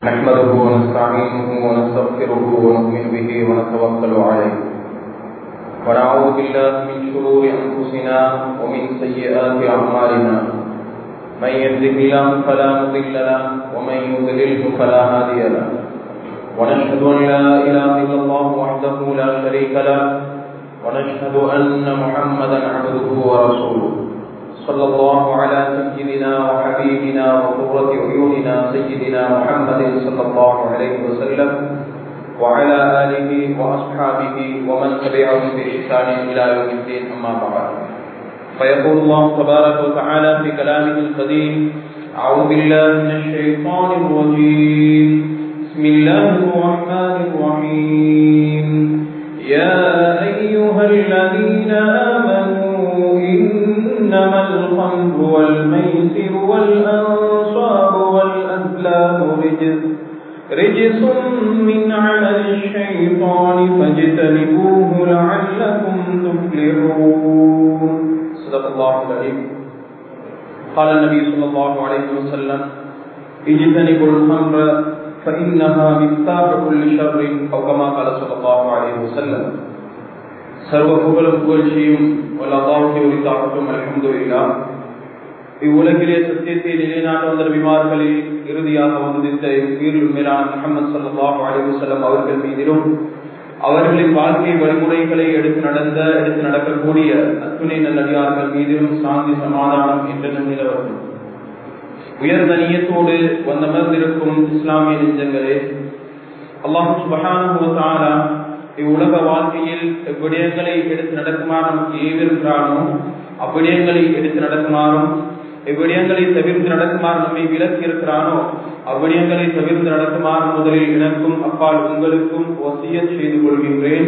نحمده ونستعينه ونستغفره ونؤمن به ونتوكل عليه ونعوذ بالله من شرور انفسنا ومن سيئات اعمالنا من يهده الله فلا مضل له ومن يضلله فلا هادي له ونشهد ان لا اله الا الله وحده لا شريك له ونشهد ان محمدا عبده ورسوله صلى الله على سيدنا وحبيبنا وقرة عيوننا سيدنا محمد صلى الله عليه وسلم وعلى آله وأصحابه ومن تبعهم بإحسان إلى يوم الدين أما بعد فيقول الله تبارك وتعالى في كلامه القديم أعوذ بالله من الشيطان الرجيم بسم الله الرحمن الرحيم يا أيها الذين آمنوا إنما الخمر والميسر والأنصاب والأزلام رجس رجس من عمل الشيطان فاجتنبوه لعلكم تفلحون صدق الله العظيم قال النبي صلى الله عليه وسلم اجتنبوا الخمر فإنها مفتاح كل شر أو كما قال صلى الله عليه وسلم சர்வ புகழும் புகழ்ச்சியும் அல்லாஹ்வுக்கு உரித்தாகட்டும் அல்ஹம்துலில்லாஹ் இவ்வுலகிலே சத்தியத்தை நிலைநாட்ட வந்த விமார்களில் இறுதியாக வந்திருந்த உயிரில் மேலான முகமது சல்லாஹ் அலிவசல்லம் அவர்கள் மீதிலும் அவர்களின் வாழ்க்கை வழிமுறைகளை எடுத்து நடந்த எடுத்து நடக்கக்கூடிய அத்துணை நல்லடியார்கள் மீதிலும் சாந்தி சமாதானம் என்ற நிலவரும் உயர்ந்த நீயத்தோடு வந்தமர்ந்திருக்கும் இஸ்லாமிய நெஞ்சங்களே அல்லாஹு சுபஹான இவ்வுலக வாழ்க்கையில் எவ்விடயங்களை எடுத்து நடக்குமாறு நமக்கு ஏவிருக்கிறானோ அவ்விடயங்களை எடுத்து நடக்குமாறும் எவ்விடயங்களை தவிர்த்து நடக்குமாறு நம்மை விலக்கி இருக்கிறானோ அவ்விடயங்களை தவிர்த்து நடக்குமாறு முதலில் எனக்கும் அப்பால் உங்களுக்கும் ஒசிய செய்து கொள்கின்றேன்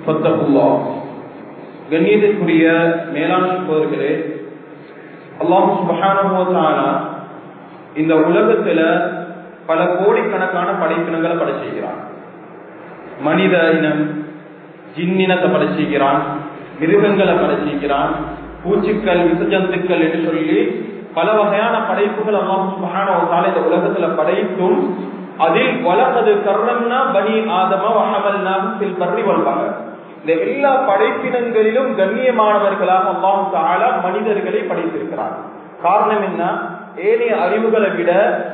கண்ணியத்திற்குரிய மேலாண் சோதர்களே அல்லாஹு சுபஹானா இந்த உலகத்துல பல கோடிக்கணக்கான படைப்பினங்களை படைச்சிருக்கிறான் மனித இனம் ஜின்னினத்தை படைச்சிருக்கிறான் மிருகங்களை படைச்சிருக்கிறான் பூச்சிக்கள் விசஜந்துக்கள் என்று சொல்லி பல வகையான படைப்புகள் எல்லாம் சுபகான இந்த உலகத்துல படைத்தும் அதில் வளர்ந்தது கர்ணம்னா பனி ஆதம வஹமல்னா பில் பர்ரி வல்பாங்க இந்த எல்லா படைப்பினங்களிலும் கண்ணியமானவர்களாக அல்லாஹு தாலா மனிதர்களை படைத்திருக்கிறார் காரணம் என்ன ஏனைய அறிவுகளை விட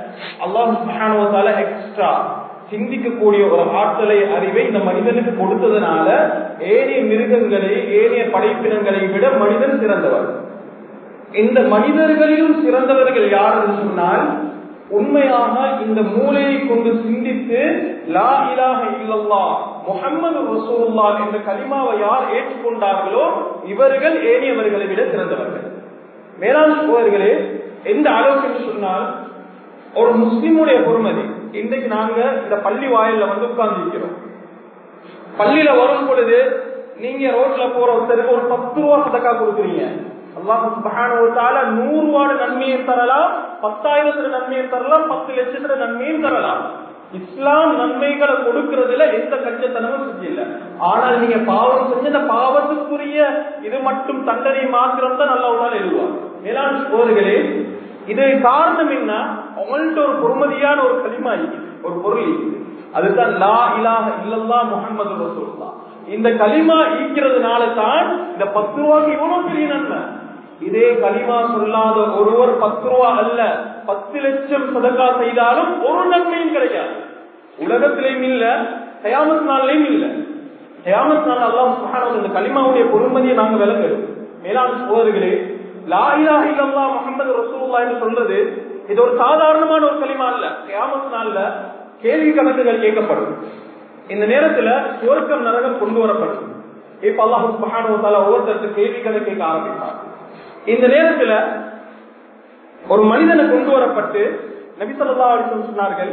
அல்லாஹு எக்ஸ்ட்ரா சிந்திக்கக்கூடிய ஒரு ஆற்றலை அறிவை இந்த மனிதனுக்கு கொடுத்ததுனால ஏனைய மிருகங்களை ஏனைய படைப்பினங்களை விட மனிதன் சிறந்தவர் இந்த மனிதர்களிலும் சிறந்தவர்கள் யார் என்று சொன்னால் உண்மையாக இந்த மூளையை கொண்டு சிந்தித்து லா இலாக இல்லல்லா முகமது ரசூல்லா என்ற கலிமாவை யார் ஏற்றுக்கொண்டார்களோ இவர்கள் ஏனியவர்களை விட சிறந்தவர்கள் மேலாண் சோழர்களே எந்த அளவுக்கு என்று சொன்னால் ஒரு முஸ்லிமுடைய பொறுமதி இன்றைக்கு நாங்க இந்த பள்ளி வாயில வந்து உட்கார்ந்து இருக்கிறோம் பள்ளியில வரும் பொழுது நீங்க ரோட்ல போற ஒருத்தருக்கு ஒரு பத்து ரூபா சதக்கா கொடுக்குறீங்க அல்லாஹால நூறு ரூபாடு நன்மையை தரலாம் பத்தாயிரத்துல நன்மையை தரலாம் பத்து லட்சத்துல நன்மையும் தரலாம் இஸ்லாம் நன்மைகளை கொடுக்கறதுல எந்த கஞ்சத்தனமும் செஞ்சில்ல ஆனால் நீங்க பாவம் செஞ்ச அந்த பாவத்துக்குரிய இது மட்டும் தண்டனை மாத்திரம் தான் நல்லா உடல் எழுதுவாங்க மேலாண் சோதர்களே இது காரணம் என்ன அவங்கள்ட்ட ஒரு பொறுமதியான ஒரு களிமா ஒரு பொருள் அதுதான் லா இலாக இல்லல்லா முகமது ரசூல்லா இந்த களிமா ஈக்கிறதுனால தான் இந்த பத்து ரூபாய்க்கு இவ்வளவு பெரிய நன்மை இதே களிமா சொல்லாத ஒருவர் பத்து ரூபா அல்ல பத்து லட்சம் சதக்கா செய்தாலும் ஒரு நன்மையும் கிடையாது உலகத்திலையும் இல்ல தயாமத் நாள்லயும் இல்ல தயாமத் நாள் அல்லாம் சுகான இந்த களிமாவுடைய பொறுமதியை நாங்க விளங்குறோம் மேலாண் சோதர்களே லாயிலா இல்லல்லா முகமது ரசூல்லா என்று சொல்றது இது ஒரு சாதாரணமான ஒரு களிமா அல்ல கியாமத் நாள்ல கேள்வி கணக்குகள் கேட்கப்படும் இந்த நேரத்துல சுவர்க்கம் நரகம் கொண்டு வரப்படும் இப்ப அல்லாஹு சுபஹானுவத்தால ஒவ்வொருத்தருக்கு கேள்வி கணக்கு கேட்க ஆரம்பிப்பார் இந்த நேரத்துல ஒரு மனிதனை கொண்டு வரப்பட்டு நபிசல்லா அலிசன் சொன்னார்கள்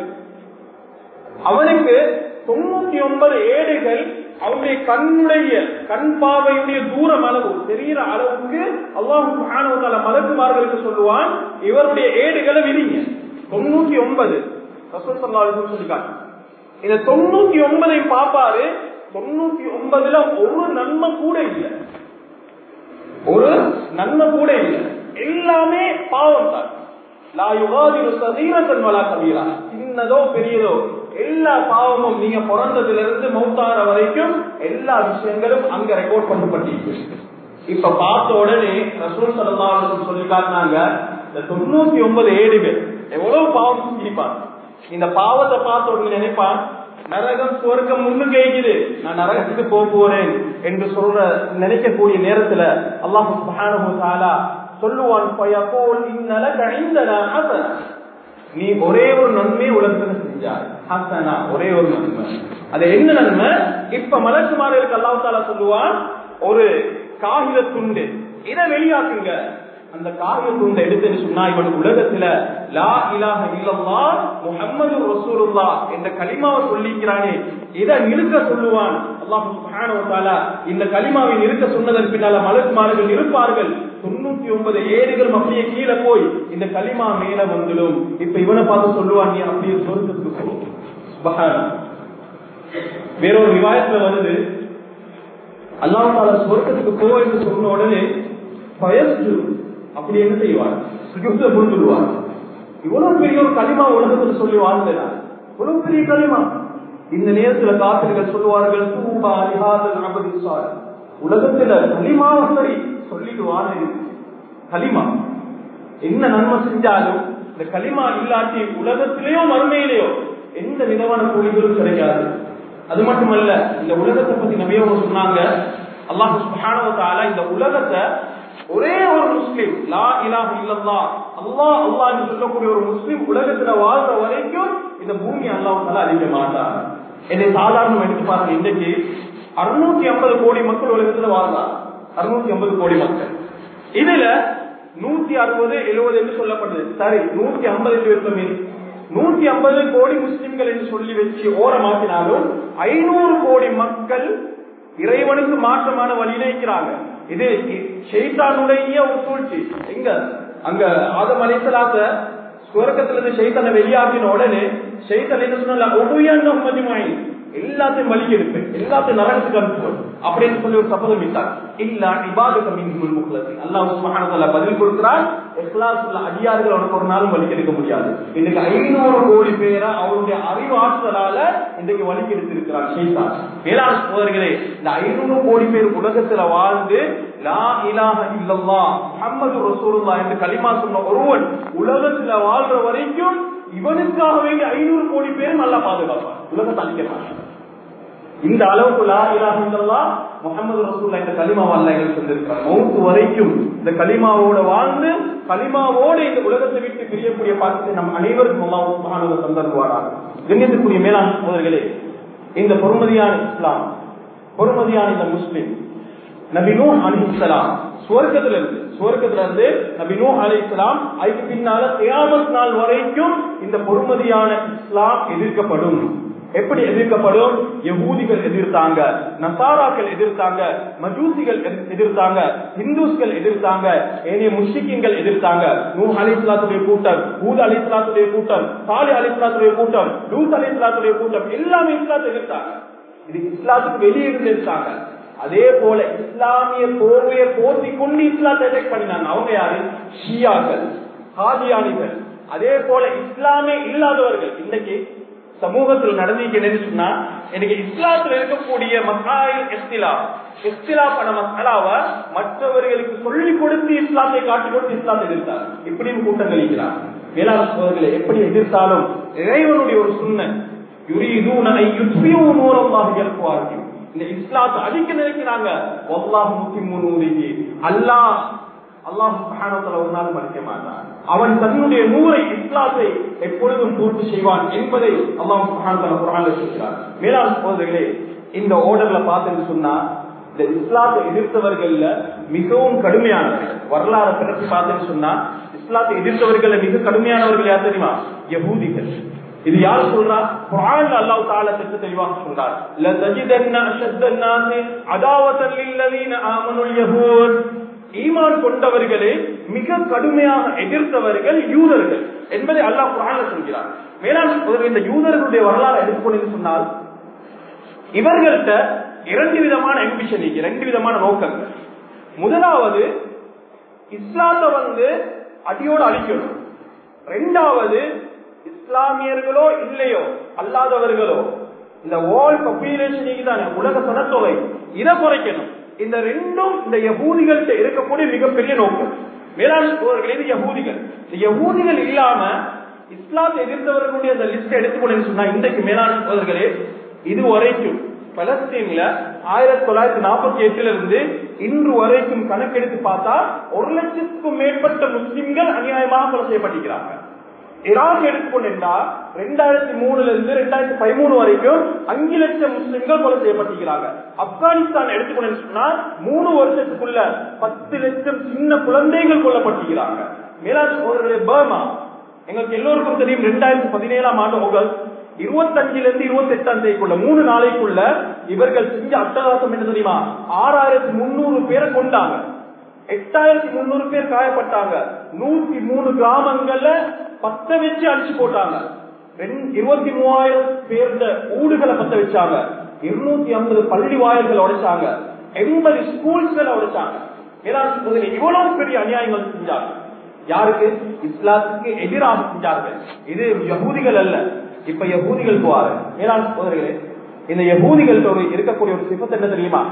அவனுக்கு தொண்ணூத்தி ஒன்பது ஏடுகள் அவருடைய கண்ணுடைய கண் பார்வையுடைய தூரம் அளவு தெரிகிற அளவுக்கு அல்லாஹு மலக்குமார்களுக்கு சொல்லுவான் இவருடைய ஏடுகளை விரிங்க தொண்ணூத்தி ஒன்பது சொல்லிக்காங்க இந்த தொண்ணூத்தி ஒன்பதை பாப்பாரு தொண்ணூத்தி ஒன்பதுல ஒரு நன்மை கூட இல்லை ஒரு நன்மை கூட இல்லை எல்லாமே பாவம் தான் லா யுகாதிரு சதீரத்தன் வலா கபீரா சின்ன சின்னதோ பெரியதோ எல்லா பாவமும் நீங்க பிறந்ததுல இருந்து மௌத்தார வரைக்கும் எல்லா விஷயங்களும் அங்க ரெக்கார்ட் பண்ணப்பட்டிருக்கு இப்ப பார்த்த உடனே ரசூல் சல்லாஹ் சொல்லி காட்டினாங்க இந்த தொண்ணூத்தி ஒன்பது ஏடுகள் எவ்வளவு பாவம் செஞ்சிருப்பான் இந்த பாவத்தை பார்த்த உடனே நினைப்பான் நரகம் சுவர்க்கம் முன்னு கேக்குது நான் நரகத்துக்கு போக போறேன் என்று சொல்ற நினைக்கக்கூடிய நேரத்துல அல்லாஹு சுப்ஹானஹு தஆலா சொல்லுவான் ஃபயகூல் இன்னலக இந்தனா ஹஸன நீ ஒரே ஒரு நன்மை உலகத்துல செஞ்சாய் ஹசனா ஒரே ஒரு நன்மை அது என்ன நன்மை இப்ப மலக்குமார்களுக்கு அல்லாஹ் தாலா சொல்லுவான் ஒரு காகித துண்டு இதை வெளியாக்குங்க அந்த காகித துண்டை எடுத்துன்னு சொன்னா இவன் உலகத்துல லா இலாஹ இல்லல்லா முஹம்மது ரசூலுல்லா என்ற கலிமாவை சொல்லிக்கிறானே இதை நிறுத்த சொல்லுவான் அல்லாஹ் சுப்ஹானஹு வ தஆலா இந்த கலிமாவை நிறுத்த சொன்னதன் பின்னால மலக்குமார்கள் இருப்பார்கள் தொண்ணூத்தி ஒன்பது ஏடுகளும் அப்படியே கீழே போய் இந்த களிமா மேல வந்துடும் இப்ப இவனை பார்த்து சொல்லுவான் நீ அப்படியே சொர்க்கத்துக்கு போ சுப்ஹான் வேறொரு விவாயத்துல வருது அல்லாஹ் தாலா சொர்க்கத்துக்கு போ என்று சொன்ன உடனே பயசு அப்படி என்ன செய்வான் சுஜூத்த முடிஞ்சுடுவான் இவ்வளவு பெரிய ஒரு களிமா உலகத்துல சொல்லி வாழ்ந்தான் இவ்வளவு பெரிய களிமா இந்த நேரத்துல காத்திரிகள் சொல்லுவார்கள் தூபா லிஹாதல் அபதி சார் உலகத்துல களிமாவை சரி சொல்லிட்டு வாழ களிமா என்ன நன்மை செஞ்சாலும் இந்த களிமா இல்லாட்டி உலகத்திலேயோ மறுமையிலேயோ எந்த விதமான கூலிகளும் கிடைக்காது அது மட்டுமல்ல இந்த உலகத்தை பத்தி நபியவங்க சொன்னாங்க அல்லாஹ் சுப்ஹானஹு வ தஆலா இந்த உலகத்தை ஒரே ஒரு முஸ்லிம் லா இலாஹ இல்லல்லாஹ் அல்லாஹ் அல்லாஹ் என்று சொல்லக்கூடிய ஒரு முஸ்லிம் உலகத்துல வாழ்ற வரைக்கும் இந்த பூமி அல்லாஹ் தஆலா அழிக்க மாட்டார் என்னை சாதாரணம் எடுத்து பாருங்க இன்னைக்கு அறுநூத்தி ஐம்பது கோடி மக்கள் உலகத்துல வாழ்றாங்க அறுநூத்தி ஐம்பது கோடி மக்கள் இதுல நூத்தி அறுபது எழுபது என்று சொல்லப்படுது சரி நூத்தி ஐம்பது என்று இருக்கமே நூத்தி ஐம்பது கோடி முஸ்லிம்கள் என்று சொல்லி வச்சு ஓரமாக்கினாலும் ஐநூறு கோடி மக்கள் இறைவனுக்கு மாற்றமான வழியில இருக்கிறாங்க இது ஷெய்தானுடைய ஒரு சூழ்ச்சி எங்க அங்க ஆதம் அலைசலாத்த சுவர்க்கத்துல இருந்து ஷெய்தானை வெளியாக்கின உடனே ஷெய்தான் என்ன சொன்னால ஒவ்வொரு மதிமாயி எல்லாத்தையும் வழி எடுப்பேன் எல்லாத்தையும் நரகத்துக்கு அனுப்புவேன் அப்படின்னு சொல்லி ஒரு சபதம் விட்டார் இல்ல இபாதகம் மின்ஹுல் முக்லசி அல்லாஹ் சுப்ஹானஹு வ தஆலா பதில் கொடுக்கிறார் இக்லாஸ் உள்ள அடியார்கள் அவனுக்கு ஒரு நாளும் வழி எடுக்க முடியாது இன்னைக்கு ஐநூறு கோடி பேரை அவருடைய அறிவு ஆற்றலால இன்றைக்கு வழி எடுத்திருக்கிறார் ஷைத்தான் மேலான சோதர்களே இந்த ஐநூறு கோடி பேர் உலகத்துல வாழ்ந்து லா இலாஹ இல்லல்லாஹ் முஹம்மது ரசூலுல்லாஹ் என்று கலிமா சொன்ன ஒருவன் உலகத்துல வாழ்ற வரைக்கும் இவனுக்காக வேண்டிய ஐநூறு கோடி பேர் நல்லா பாதுகாப்பான் உலகத்தை அழிக்க மாட்டான் இந்த அளவுக்கு லா இலாஹ இல்லல்லாஹ் முஹம்மது ரசூலுல்லாஹ் இந்த கலிமாவை அல்லாஹ் எங்களுக்கு தந்திருக்கிறார் மௌத்து வரைக்கும் இந்த கலிமாவோட வாழ்ந்து கலிமாவோட இந்த உலகத்தை விட்டு பிரியக்கூடிய பாக்கத்தை நம் அனைவருக்கும் அல்லாஹ் சுப்ஹானஹு வ தந்தருவாராக கண்ணியத்துக்குரிய மேலாண் சகோதரர்களே இந்த பொறுமதியான இஸ்லாம் பொறுமதியான இந்த முஸ்லிம் நபி நூ அலிஸ்லாம் சுவர்க்கத்துல இருந்து சுவர்க்கத்துல இருந்து நபி நூ அலிஸ்லாம் அதுக்கு பின்னால தியாமத் நாள் வரைக்கும் இந்த பொறுமதியான இஸ்லாம் எதிர்க்கப்படும் எப்படி எதிர்க்கப்படும் யகூதிகள் எதிர்த்தாங்க நசாராக்கள் எதிர்த்தாங்க மஜூசிகள் எதிர்த்தாங்க இந்துஸ்கள் எதிர்த்தாங்க ஏனைய முஷிக்கிங்கள் எதிர்த்தாங்க நூ அலிஸ்லாத்துடைய கூட்டம் ஊத் அலிஸ்லாத்துடைய கூட்டம் சாலி அலிஸ்லாத்துடைய கூட்டம் லூத் அலிஸ்லாத்துடைய கூட்டம் எல்லாமே இஸ்லாத்தை எதிர்த்தாங்க இது இஸ்லாத்துக்கு வெளியே இருந்து எதிர்த்தாங்க அதே போல இஸ்லாமிய போர்வையை போர்த்தி கொண்டு இஸ்லாத்தை அட்டாக் பண்ணினாங்க அவங்க யாரு ஷியாக்கள் ஹாதியானிகள் அதே போல இஸ்லாமே இல்லாதவர்கள் இன்னைக்கு சமூகத்தில் நடந்திருக்கிறேன்னு சொன்னா எனக்கு இஸ்லாத்துல இருக்கக்கூடிய மக்காயில் எஸ்திலா எஸ்திலா பண்ண மக்களாவ மற்றவர்களுக்கு சொல்லிக் கொடுத்து இஸ்லாத்தை காட்டிக் கொடுத்து இஸ்லாத்தை எதிர்த்தார் இப்படியும் கூட்டம் கழிக்கிறார் வேளாண் சோதர்களை எப்படி எதிர்த்தாலும் இறைவனுடைய ஒரு சுண்ண யுரீதூன யுத்பியூ நூரல்லாஹி யல்குவார்கள் இந்த இஸ்லாத்தை அடிக்க நினைக்கிறாங்க வல்லாஹு முத்திம்மு நூரிஹி அல்லாஹ் அல்லாஹ் சுப்ஹானஹு ஒரு நாள் மறைக்க மாட்டான் அவன் தன்னுடைய நூரை இஸ்லாத்தை எப்பொழுதும் பூர்த்தி செய்வான் என்பதை அல்லாஹ் சுப்ஹானஹு குர்ஆன்ல சொல்கிறார் மேலாண் சகோதரர்களே இந்த ஓர்டர்ல பார்த்தேன்னு சொன்னா இந்த இஸ்லாத்தை எதிர்த்தவர்கள்ல மிகவும் கடுமையானவர்கள் வரலாறு பிறகு பார்த்தேன்னு சொன்னா இஸ்லாத்தை எதிர்த்தவர்கள்ல மிக கடுமையானவர்கள் யார் தெரியுமா யகூதிகள் இது யார் சொல்றா குர்ஆன்ல அல்லாஹ் தஆலா தெற்று தெளிவாக சொல்றார் ல தஜிதன்ன அஷத்த الناس عداوة للذين آمنوا اليهود ஈமான் கொண்டவர்களே மிக கடுமையாக எதிர்த்தவர்கள் யூதர்கள் என்பதை அல்லாஹ் குர்ஆன்ல சொல்கிறார் மேலாண் இந்த யூதர்களுடைய வரலாறு எடுத்துக்கொண்டு சொன்னால் இவர்கள்ட்ட இரண்டு விதமான எம்பிஷன் இரண்டு விதமான நோக்கங்கள் முதலாவது இஸ்லாத்தை வந்து அடியோடு அழிக்கணும் ரெண்டாவது இஸ்லாமியர்களோ இல்லையோ அல்லாதவர்களோ இந்த வேர்ல்ட் பாப்புலேஷன் தானே உலக சனத்தொகை இதை குறைக்கணும் இந்த ரெண்டும் இந்த யகூதிகள்கிட்ட இருக்கக்கூடிய மிகப்பெரிய நோக்கம் மேலாண் சோழர்கள் இது யகூதிகள் இந்த யகூதிகள் இல்லாம இஸ்லாத்தை எதிர்த்தவர்களுடைய அந்த லிஸ்ட் எடுத்துக்கொண்டு சொன்னா இன்றைக்கு மேலாண் சோழர்களே இது வரைக்கும் பலஸ்தீன்ல ஆயிரத்தி தொள்ளாயிரத்தி நாற்பத்தி எட்டுல இருந்து இன்று வரைக்கும் கணக்கெடுத்து பார்த்தா ஒரு லட்சத்துக்கும் மேற்பட்ட முஸ்லிம்கள் அநியாயமாக கொலை செய்யப்பட்டிருக்கிறாங்க ஈராக் எடுத்துக்கொண்டா ரெண்டாயிரத்தி மூணுல இருந்து ரெண்டாயிரத்தி பதிமூணு வரைக்கும் அஞ்சு லட்சம் முஸ்லிம்கள் கொலை செய்யப்பட்டிருக்கிறாங்க ஆப்கானிஸ்தான் எடுத்துக்கொண்டு சொன்னா மூணு வருஷத்துக்குள்ள பத்து லட்சம் சின்ன குழந்தைகள் கொல்லப்பட்டிருக்கிறாங்க மேலாண் சோதரர்களே பர்மா எங்களுக்கு எல்லோருக்கும் தெரியும் ரெண்டாயிரத்தி பதினேழாம் ஆண்டு ஆகஸ்ட் இருபத்தஞ்சுல இருந்து இருபத்தி எட்டாம் தேதிக்குள்ள மூணு நாளைக்குள்ள இவர்கள் செஞ்ச அட்டகாசம் என்ன தெரியுமா ஆறாயிரத்தி முன்னூறு பேரை கொண்டாங்க எட்டாயிரத்தி முன்னூறு பேர் காயப்பட்டாங்க நூத்தி மூணு கிராமங்கள்ல பத்த வச்சு அடிச்சு போட்டாங்க இருபத்தி மூவாயிரம் பேர்ந்த ஊடுகளை பத்த வச்சாங்க இருநூத்தி ஐம்பது பள்ளி வாயில்கள் உடைச்சாங்க எண்பது ஸ்கூல்ஸ்களை உடைச்சாங்க இவ்வளவு பெரிய அநியாயங்கள் செஞ்சாங்க யாருக்கு இஸ்லாத்துக்கு எதிராக செஞ்சார்கள் இது யகூதிகள் அல்ல இப்ப யகூதிகள் போவாரு மேலாண் சோதரிகளே இந்த யகூதிகள் ஒரு இருக்கக்கூடிய ஒரு சிபத்து என்ன தெரியுமா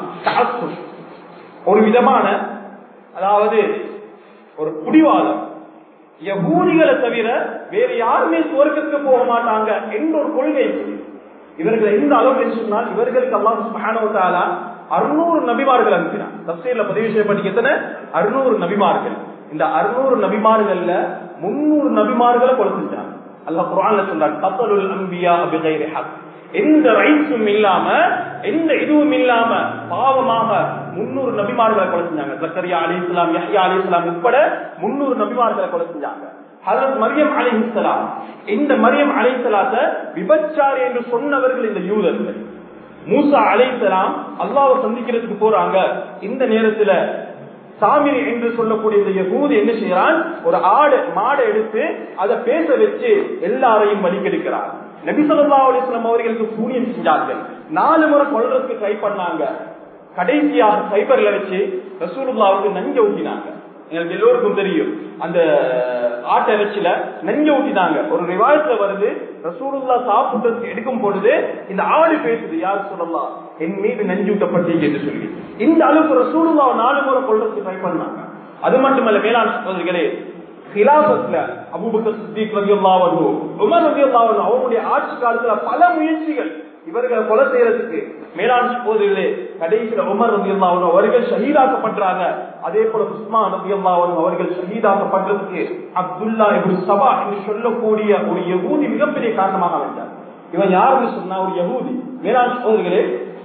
ஒரு விதமான அதாவது ஒரு புடிவாதம் யகூதிகளை தவிர வேற யாருமே சுவர்க்கத்துக்கு போக மாட்டாங்க என்ற ஒரு கொள்கை இவர்கள் எந்த அளவுக்கு சொன்னால் இவர்களுக்கு அல்லாஹ் சுபஹானஹு அறுநூறு நபிமார்கள் அனுப்பினார் தப்சீர்ல பதிவு செய்யப்பட்ட எத்தனை அறுநூறு நபிமார்கள் இந்த அறுநூறு நபிமார்கள்ல முன்னூறு நபிமார்களை கொலை செஞ்சாங்க அல்லாஹ் குரான்ல சொல்றாங்க தப்பலுல் அம்பியா பிகைரி ஹக் எந்த ரைட்ஸும் இல்லாம எந்த இதுவும் இல்லாம பாவமாக முன்னூறு நபிமார்களை கொலை செஞ்சாங்க ஜக்கரியா அலி இஸ்லாம் யஹ்யா அலி இஸ்லாம் உட்பட முன்னூறு நபிமார்களை கொலை செஞ்சாங்க ஹதரத் மரியம் அலி இஸ்லாம் இந்த மரியம் அலி இஸ்லாத்த விபச்சாரி என்று சொன்னவர்கள் இந்த யூதர்கள் மூசா அலை இஸ்லாம் அல்லாவை சந்திக்கிறதுக்கு போறாங்க இந்த நேரத்துல சாமிரி என்று சொல்லக்கூடிய இந்த யகூது என்ன செய்யறான் ஒரு ஆடு மாடை எடுத்து அதை பேச வச்சு எல்லாரையும் வலிக்கெடுக்கிறார் நபி சொல்லா அலிஸ்லாம் அவர்களுக்கு சூரியன் செஞ்சார்கள் நாலு முறை கொள்றதுக்கு ட்ரை பண்ணாங்க கடைசியாக சைபர்ல வச்சு ரசூலுல்லாவுக்கு நஞ்ச ஊட்டினாங்க எங்களுக்கு எல்லோருக்கும் தெரியும் அந்த ஆட்டை வச்சுல நெஞ்ச ஊட்டினாங்க ஒரு ரிவாயத்துல வருது ரசூலுல்லா சாப்பிட்டு எடுக்கும் பொழுது இந்த ஆடு பேசுது யார் சொல்லலாம் என் மீது நஞ்சூட்டப்பட்டீங்க என்று சொல்லி இந்த அளவுக்கு ரசூலுல்லா நாலு முறை கொள்றதுக்கு ட்ரை பண்ணாங்க அது மட்டுமல்ல மேலாண் சகோதரிகளே ஹிலாபத்துல அபுபக்கர் சித்திக் ரதியுல்லாஹு அன்ஹு உமர் ரதியுல்லாஹு அன்ஹு அவருடைய ஆட்சி காலத்துல பல முயற்சிகள் இவர்களை கொலை செய்யறதுக்கு மேலாண் சகோதரிகளே கடைசியில உமர் ரதியுல்லாஹு அன்ஹு அவர்கள் ஷஹீதாக்கப்படுறாங்க அதே போல உஸ்மான் ரதியுல்லாஹு அன்ஹு அவர்கள் ஷஹீதாக்கப்படுறதுக்கு அப்துல்லா இப்னு சபா என்று சொல்லக்கூடிய ஒரு யகூதி மிகப்பெரிய காரணமாக அமைந்தார் இவன் யாருன்னு சொன்னா ஒரு யகூதி மேலாண் சகோதரிகளே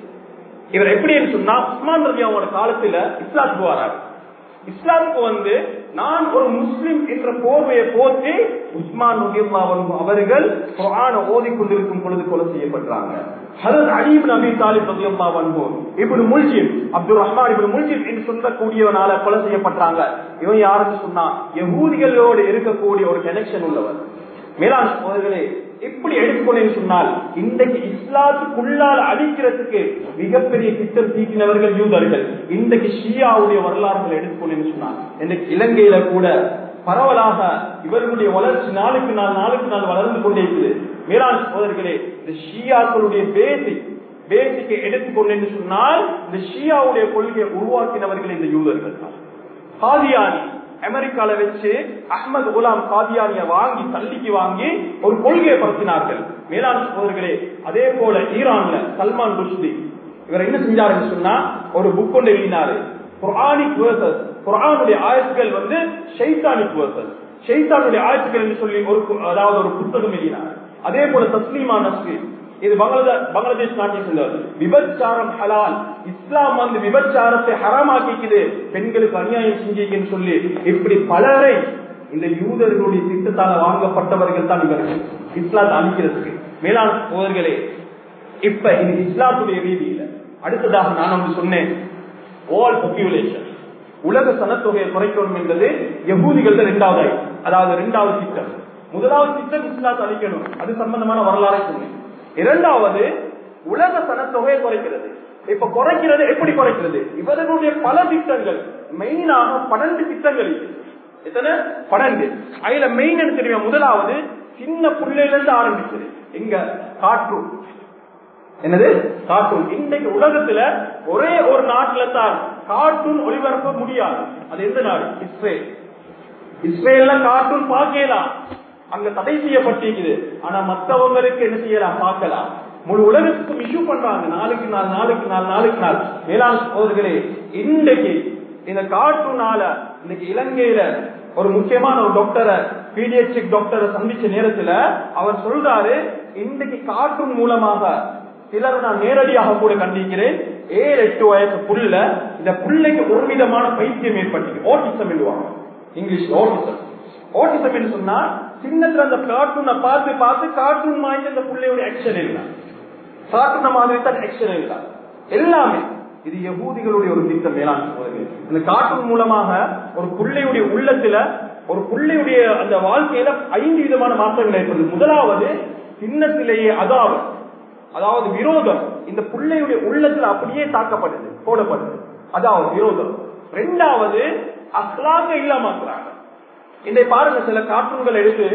இவர் எப்படின்னு சொன்னா உஸ்மான் ரதி அவங்களோட காலத்துல இஸ்லாத்துக்கு வராரு இஸ்லாமுக்கு வந்து நான் ஒரு முஸ்லிம் என்ற போர்வையை போற்றி உஸ்மான் அவர்கள் குரான ஓதி கொண்டிருக்கும் பொழுது கொலை செய்யப்படுறாங்க ஹரத் அலீப் நபி தாலிப் ரதியல்லா வன்போம் இப்படி முல்ஜிம் அப்துல் ரஹ்மான் இப்படி முல்ஜிம் என்று சொல்லக்கூடியவனால கொலை செய்யப்பட்டாங்க இவன் யாருக்கு சொன்னா யகூதிகளோடு இருக்கக்கூடிய ஒரு கனெக்ஷன் உள்ளவர் மேலாண் சோதர்களே இப்படி எடுத்துக்கொண்டேன்னு சொன்னால் இன்றைக்கு இஸ்லாத்துக்குள்ளால் அழிக்கிறதுக்கு மிகப்பெரிய திட்டம் தீட்டினவர்கள் யூதர்கள் இன்றைக்கு ஷியாவுடைய வரலாறுகளை எடுத்துக்கொண்டேன்னு சொன்னால் இன்றைக்கு இலங்கையில கூட பரவலாக இவர்களுடைய வளர்ச்சி நாளுக்கு நாள் நாளுக்கு நாள் வளர்ந்து கொண்டே இருக்குது மேலாண் சோதர்களே இந்த ஷியாக்களுடைய பேசிக் பேசிக்கை எடுத்துக்கொண்டேன்னு சொன்னால் இந்த ஷியாவுடைய கொள்கையை உருவாக்கினவர்கள் இந்த யூதர்கள் தான் காதியானி அமெரிக்கால வச்சு அஹமது குலாம் காதியானிய வாங்கி தள்ளிக்கு வாங்கி ஒரு கொள்கையை பரத்தினார்கள் மேலாண் சோதர்களே அதே போல ஈரான்ல சல்மான் ருஷ்தி இவர் என்ன செஞ்சாருன்னு சொன்னா ஒரு புக் கொண்டு எழுதினாரு குரானிக் வேர்சஸ் குரானுடைய ஆயத்துக்கள் வந்து ஷைத்தானிக் வேர்சஸ் ஷைத்தானுடைய ஆயத்துக்கள் என்று சொல்லி ஒரு அதாவது ஒரு புத்தகம் எழுதினார் அதே போல தஸ்லீமா நஸ்ரி இது பங்களாதேஷ் நாட்டை சேர்ந்தவர் விபச்சாரம் ஹலால் இஸ்லாம் வந்து விபச்சாரத்தை ஹராமாக்கிக்குது பெண்களுக்கு அநியாயம் செஞ்சீங்கன்னு சொல்லி இப்படி பலரை இந்த யூதர்களுடைய திட்டத்தால வாங்கப்பட்டவர்கள் தான் இவர்கள் இஸ்லாத்தை அழிக்கிறதுக்கு மேலாண் சோதர்களே இப்ப இது இஸ்லாத்துடைய ரீதியில அடுத்ததாக நான் ஒன்று சொன்னேன் ஓல் பாப்புலேஷன் உலக சனத்தொகையை குறைக்கணும் என்பது யகூதிகள் இரண்டாவது அதாவது இரண்டாவது திட்டம் முதலாவது திட்டம் இஸ்லாத்தை அழிக்கணும் அது சம்பந்தமான வரலாறை சொன்னேன் இரண்டாவது உலக சனத்தொகையை குறைக்கிறது இப்ப குறைக்கிறது எப்படி குறைக்கிறது இவர்களுடைய பல திட்டங்கள் மெயினாக பன்னெண்டு திட்டங்கள் எத்தனை பன்னெண்டு அதுல மெயின் தெரியும் முதலாவது சின்ன புள்ளையில இருந்து ஆரம்பிச்சது எங்க கார்ட்டூன் என்னது கார்ட்டூன் இன்றைக்கு உலகத்துல ஒரே ஒரு நாட்டுல தான் கார்ட்டூன் ஒளிபரப்ப முடியாது அது எந்த நாடு இஸ்ரேல் இஸ்ரேல்ல கார்ட்டூன் பார்க்கலாம் அங்க தடை செய்யப்பட்டிருக்குது ஆனா மத்தவங்களுக்கு என்ன செய்யலாம் பார்க்கலாம் முழு உலகத்துக்கும் இஷ்யூ பண்றாங்க நாளுக்கு நாள் நாளுக்கு நாள் நாளுக்கு நாள் வேளாண் சோதர்களே இன்றைக்கு இந்த கார்ட்டூனால இன்னைக்கு இலங்கையில ஒரு முக்கியமான ஒரு டாக்டரை பீடியட்ரிக் டாக்டரை சந்திச்ச நேரத்துல அவர் சொல்றாரு இன்றைக்கு கார்ட்டூன் மூலமாக சிலர் நான் நேரடியாக கூட கண்டிக்கிறேன் ஏழு எட்டு வயசு புள்ள இந்த புள்ளைக்கு ஒரு விதமான பைத்தியம் ஏற்பட்டு ஓட்டிசம் எழுவாங்க இங்கிலீஷ் ஓட்டிசம் ஓட்டிசம் என்று சொன்னா சின்னத்துல அந்த கார்ட்டூனை பார்த்து பார்த்து கார்ட்டூன் மாதிரி அந்த புள்ளையோட ஆக்ஷன் இல்ல கார்ட்டூன் மாதிரி தான் ஆக்ஷன் இல்ல எல்லாமே இது யகூதிகளுடைய ஒரு திட்டம் மேலாண் சகோதரர்களே. இந்த கார்ட்டூன் மூலமாக ஒரு புள்ளையுடைய உள்ளத்துல ஒரு புள்ளையுடைய அந்த வாழ்க்கையில ஐந்து விதமான மாற்றங்கள் ஏற்படுது முதலாவது சின்னத்திலேயே அதாவது அதாவது விரோதம் இந்த பிள்ளையுடைய உள்ளத்துல அப்படியே தாக்கப்படுது போடப்படுது அதாவது விரோதம் ரெண்டாவது அஸ்லாக இல்லாமக்குறாங்க இதை பாருங்க சில கார்ட்டூன்கள் எடுத்து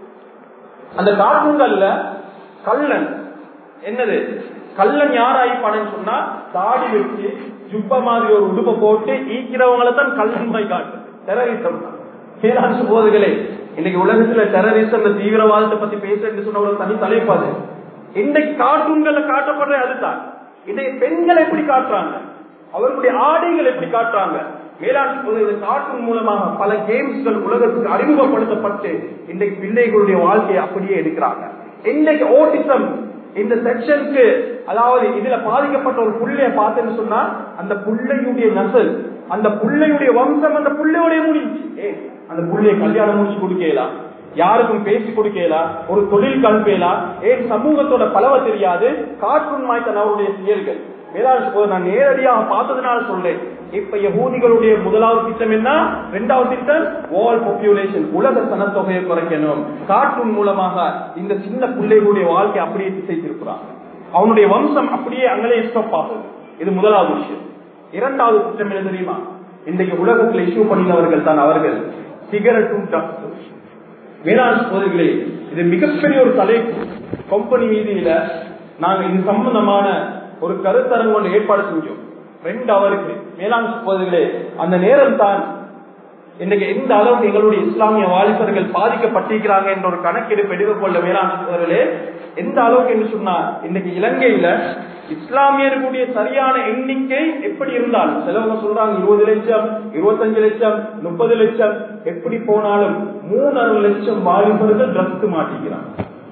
அந்த கார்ட்டூன்கள்ல கள்ளன் என்னது கள்ளன் யாராய் பணம் சொன்னா தாடி வச்சு ஜுப்ப மாதிரி ஒரு உடுப்பை போட்டு ஈக்கிறவங்களை தான் கள்ளன் போய் காட்டு டெரரிசம் பேராசு போதுகளே இன்னைக்கு உலகத்துல டெரரிசம் தீவிரவாதத்தை பத்தி பேசுறேன்னு சொன்ன ஒரு தனி தலைப்பாது இன்றைக்கு கார்ட்டூன்கள்ல காட்டப்படுற அதுதான் இன்றைக்கு பெண்கள் எப்படி காட்டுறாங்க அவர்களுடைய ஆடைகள் எப்படி காட்டுறாங்க வேளாண் கார்ட்டூன் மூலமாக பல கேம்ஸ்கள் உலகத்துக்கு அறிமுகப்படுத்தப்பட்டு இன்றைக்கு பிள்ளைகளுடைய வாழ்க்கையை அப்படியே எடுக்கிறாங்க இன்றைக்கு ஓட்டிசம் இந்த செக்ஷனுக்கு அதாவது இதுல பாதிக்கப்பட்ட ஒரு புள்ளைய பார்த்தேன்னு சொன்னா அந்த புள்ளையுடைய நசல் அந்த புள்ளையுடைய வம்சம் அந்த புள்ளையோடைய முடிஞ்சு ஏ அந்த புள்ளைய கல்யாணம் முடிச்சு கொடுக்கலாம் யாருக்கும் பேசி கொடுக்கலாம் ஒரு தொழில் கல்வியலாம் ஏன் சமூகத்தோட பலவ தெரியாது கார்ட்டூன் மாய்த்தன் அவருடைய செயல்கள் வேதாள நான் நேரடியாக பார்த்ததுனால சொல்றேன் இப்ப யகூதிகளுடைய முதலாவது திட்டம் என்ன இரண்டாவது திட்டம் வால் பாப்புலேஷன் உலக சனத்தொகையை குறைக்கணும் கார்ட்டூன் மூலமாக இந்த சின்ன பிள்ளைகளுடைய வாழ்க்கை அப்படியே திசை திருப்புறாங்க அவனுடைய வம்சம் அப்படியே அங்கே ஸ்டாப் ஆகுது இது முதலாவது விஷயம் இரண்டாவது திட்டம் என்ன தெரியுமா இன்றைக்கு உலகத்தில் இஷ்யூ பண்ணினவர்கள் தான் அவர்கள் சிகரெட்டும் ட்ரக்ஸ் வேளாண் சோதரிகளே இது மிகப்பெரிய ஒரு தலைப்பு கம்பெனி வீதியில நாங்க இது சம்பந்தமான ஒரு கருத்தரங்கு ஒன்று ஏற்பாடு செஞ்சோம் ரெண்டு அவருக்கு மேலாண் சோதரிகளே அந்த நேரம் தான் இன்னைக்கு எந்த அளவுக்கு எங்களுடைய இஸ்லாமிய வாலிபர்கள் பாதிக்கப்பட்டிருக்கிறாங்க என்ற ஒரு கணக்கெடுப்பு எடுத்துக்கொள்ள மேலாண் சோதரிகளே எந்த அளவுக்கு என்று சொன்னா இன்னைக்கு இலங்கையில இஸ்லாமியர்களுடைய சரியான எண்ணிக்கை எப்படி இருந்தாலும் சிலவங்க சொல்றாங்க இருபது லட்சம் இருபத்தஞ்சு லட்சம் முப்பது லட்சம் எப்படி போனாலும் மூணரை லட்சம் வாலிபர்கள் ட்ரஸ்க்கு மாட்டிக்கிறாங்க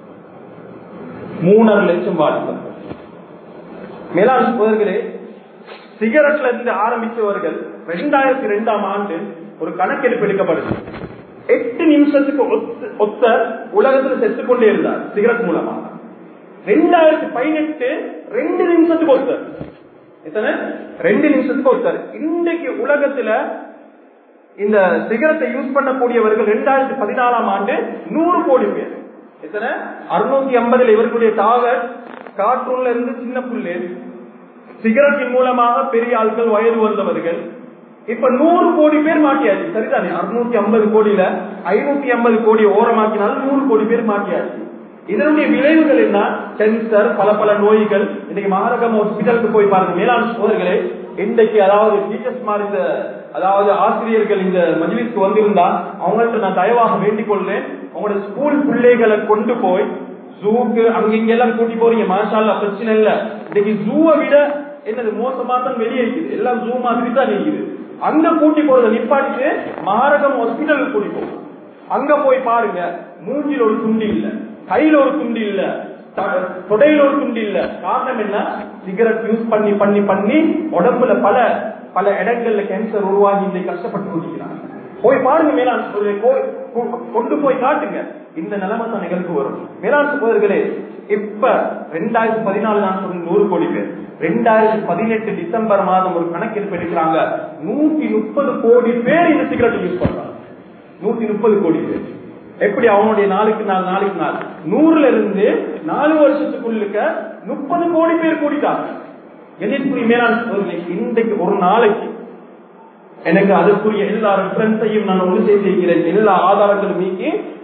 மூணரை லட்சம் வாலிபர்கள் மேலாண் சோதர்களே சிகரெட்ல இருந்து ஆரம்பித்தவர்கள் ரெண்டாயிரத்தி ரெண்டாம் ஆண்டு ஒரு கணக்கெடுப்பு எடுக்கப்படுது எட்டு நிமிஷத்துக்கு ஒத்த- ஒத்த உலகத்தில் செத்துக் கொண்டே இருந்தார் சிகரெட் மூலமாக ரெண்டாயிரத்தி பதினெட்டு ரெண்டு நிமிஷத்துக்கு ஒருத்தர் எத்தனை ரெண்டு நிமிஷத்துக்கு ஒருத்தர் இன்றைக்கு உலகத்துல இந்த சிகரத்தை யூஸ் பண்ணக்கூடியவர்கள் ரெண்டாயிரத்தி பதினாலாம் ஆண்டு நூறு கோடி பேர் எத்தனை அறுநூத்தி ஐம்பதுல இவர்களுடைய டாகர் கார்ட்டூன்ல இருந்து சின்ன புள்ளு சிகரெட்டின் மூலமாக பெரிய ஆட்கள் வயது வந்தவர்கள் இப்ப நூறு கோடி பேர் மாட்டியாச்சு சரிதானே அறுநூத்தி ஐம்பது கோடியில ஐநூத்தி ஐம்பது கோடி ஓரமாக்கினாலும் நூறு கோடி பேர் மாட்டியாச்சு இதனுடைய விளைவுகள் என்ன கேன்சர் பல பல நோய்கள் இன்னைக்கு மாரகம் ஹாஸ்பிட்டலுக்கு போய் பாருங்க மேலாண் சோதர்களே இன்றைக்கு அதாவது டீச்சர்ஸ் மாதிரி இந்த அதாவது ஆசிரியர்கள் இந்த மஜ்லிஸ்க்கு வந்திருந்தா அவங்கள்ட்ட நான் தயவாக வேண்டிக் கொள்றேன் உங்களோட ஸ்கூல் பிள்ளைகளை கொண்டு போய் ஜூக்கு அங்கிங்க எல்லாம் கூட்டி போறீங்க மாஷால்ல பிரச்சனை இல்ல இன்னைக்கு ஜூவை விட என்னது மோசமா தான் வெளியே இருக்குது எல்லாம் ஜூ மாதிரி தான் இருக்குது அங்க கூட்டி போறத நிப்பாட்டிட்டு மாரகம் ஹாஸ்பிட்டலுக்கு கூட்டி போகும் அங்க போய் பாருங்க மூஞ்சில ஒரு துண்டு இல்ல கையில ஒரு துண்டு இல்ல த- தொடையில ஒரு துண்டு இல்ல காரணம் என்ன சிகரெட் யூஸ் பண்ணி பண்ணி பண்ணி உடம்புல பல பல இடங்கள்ல கேன்சர் உருவாகி இன்றைக்கு கஷ்டப்பட்டு கொண்டிருக்கிறாங்க போய் பாருங்க மேலாண் சகோதரர்களே, போய் கொ- கொண்டு போய் காட்டுங்க இந்த நிலைமை தான் நிகழ்வு வரும் மேலாண் சகோதரர்களே இப்ப ரெண்டாயிரத்தி பதினாலு நான் சொன்ன நூறு கோடி பேர் ரெண்டாயிரத்தி பதினெட்டு டிசம்பர் மாதம் ஒரு கணக்கெடுப்பு எடுக்கிறாங்க நூத்தி முப்பது கோடி பேர் இந்த சிகரெட் யூஸ் பண்றாங்க நூத்தி முப்பது கோடி பேர் எப்படி அவனுடைய நாளுக்கு நாள் நாளுக்கு நாள் நூறுல இருந்து நாலு வருஷத்துக்குள்ளுக்க முப்பது கோடி பேர் கூடிட்டாங்க என்னைக்குரிய மேலாண் சகோதரர்களே, இன்றைக்கு ஒரு நாளைக்கு எனக்கு அதற்குரிய எல்லா ரெஃபரன்ஸையும் நான் ஒன்று செய்திருக்கிறேன் எல்லா ஆதாரங்களும் நீக்கி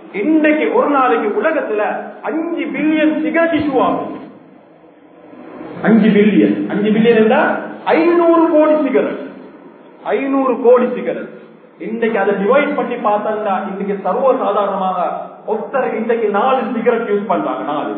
இன்றைக்கு ஒரு நாளைக்கு உலகத்துல அஞ்சு பில்லியன் சிகரெட் இஷ்யூ ஆகும் அஞ்சு பில்லியன் அஞ்சு பில்லியன் என்றா ஐநூறு கோடி சிகரெட் ஐநூறு கோடி சிகரெட் இன்றைக்கு அதை டிவைட் பண்ணி பார்த்தா இன்னைக்கு சர்வ சாதாரணமாக ஒருத்தர் இன்றைக்கு நாலு சிகரெட் யூஸ் பண்றாங்க நாலு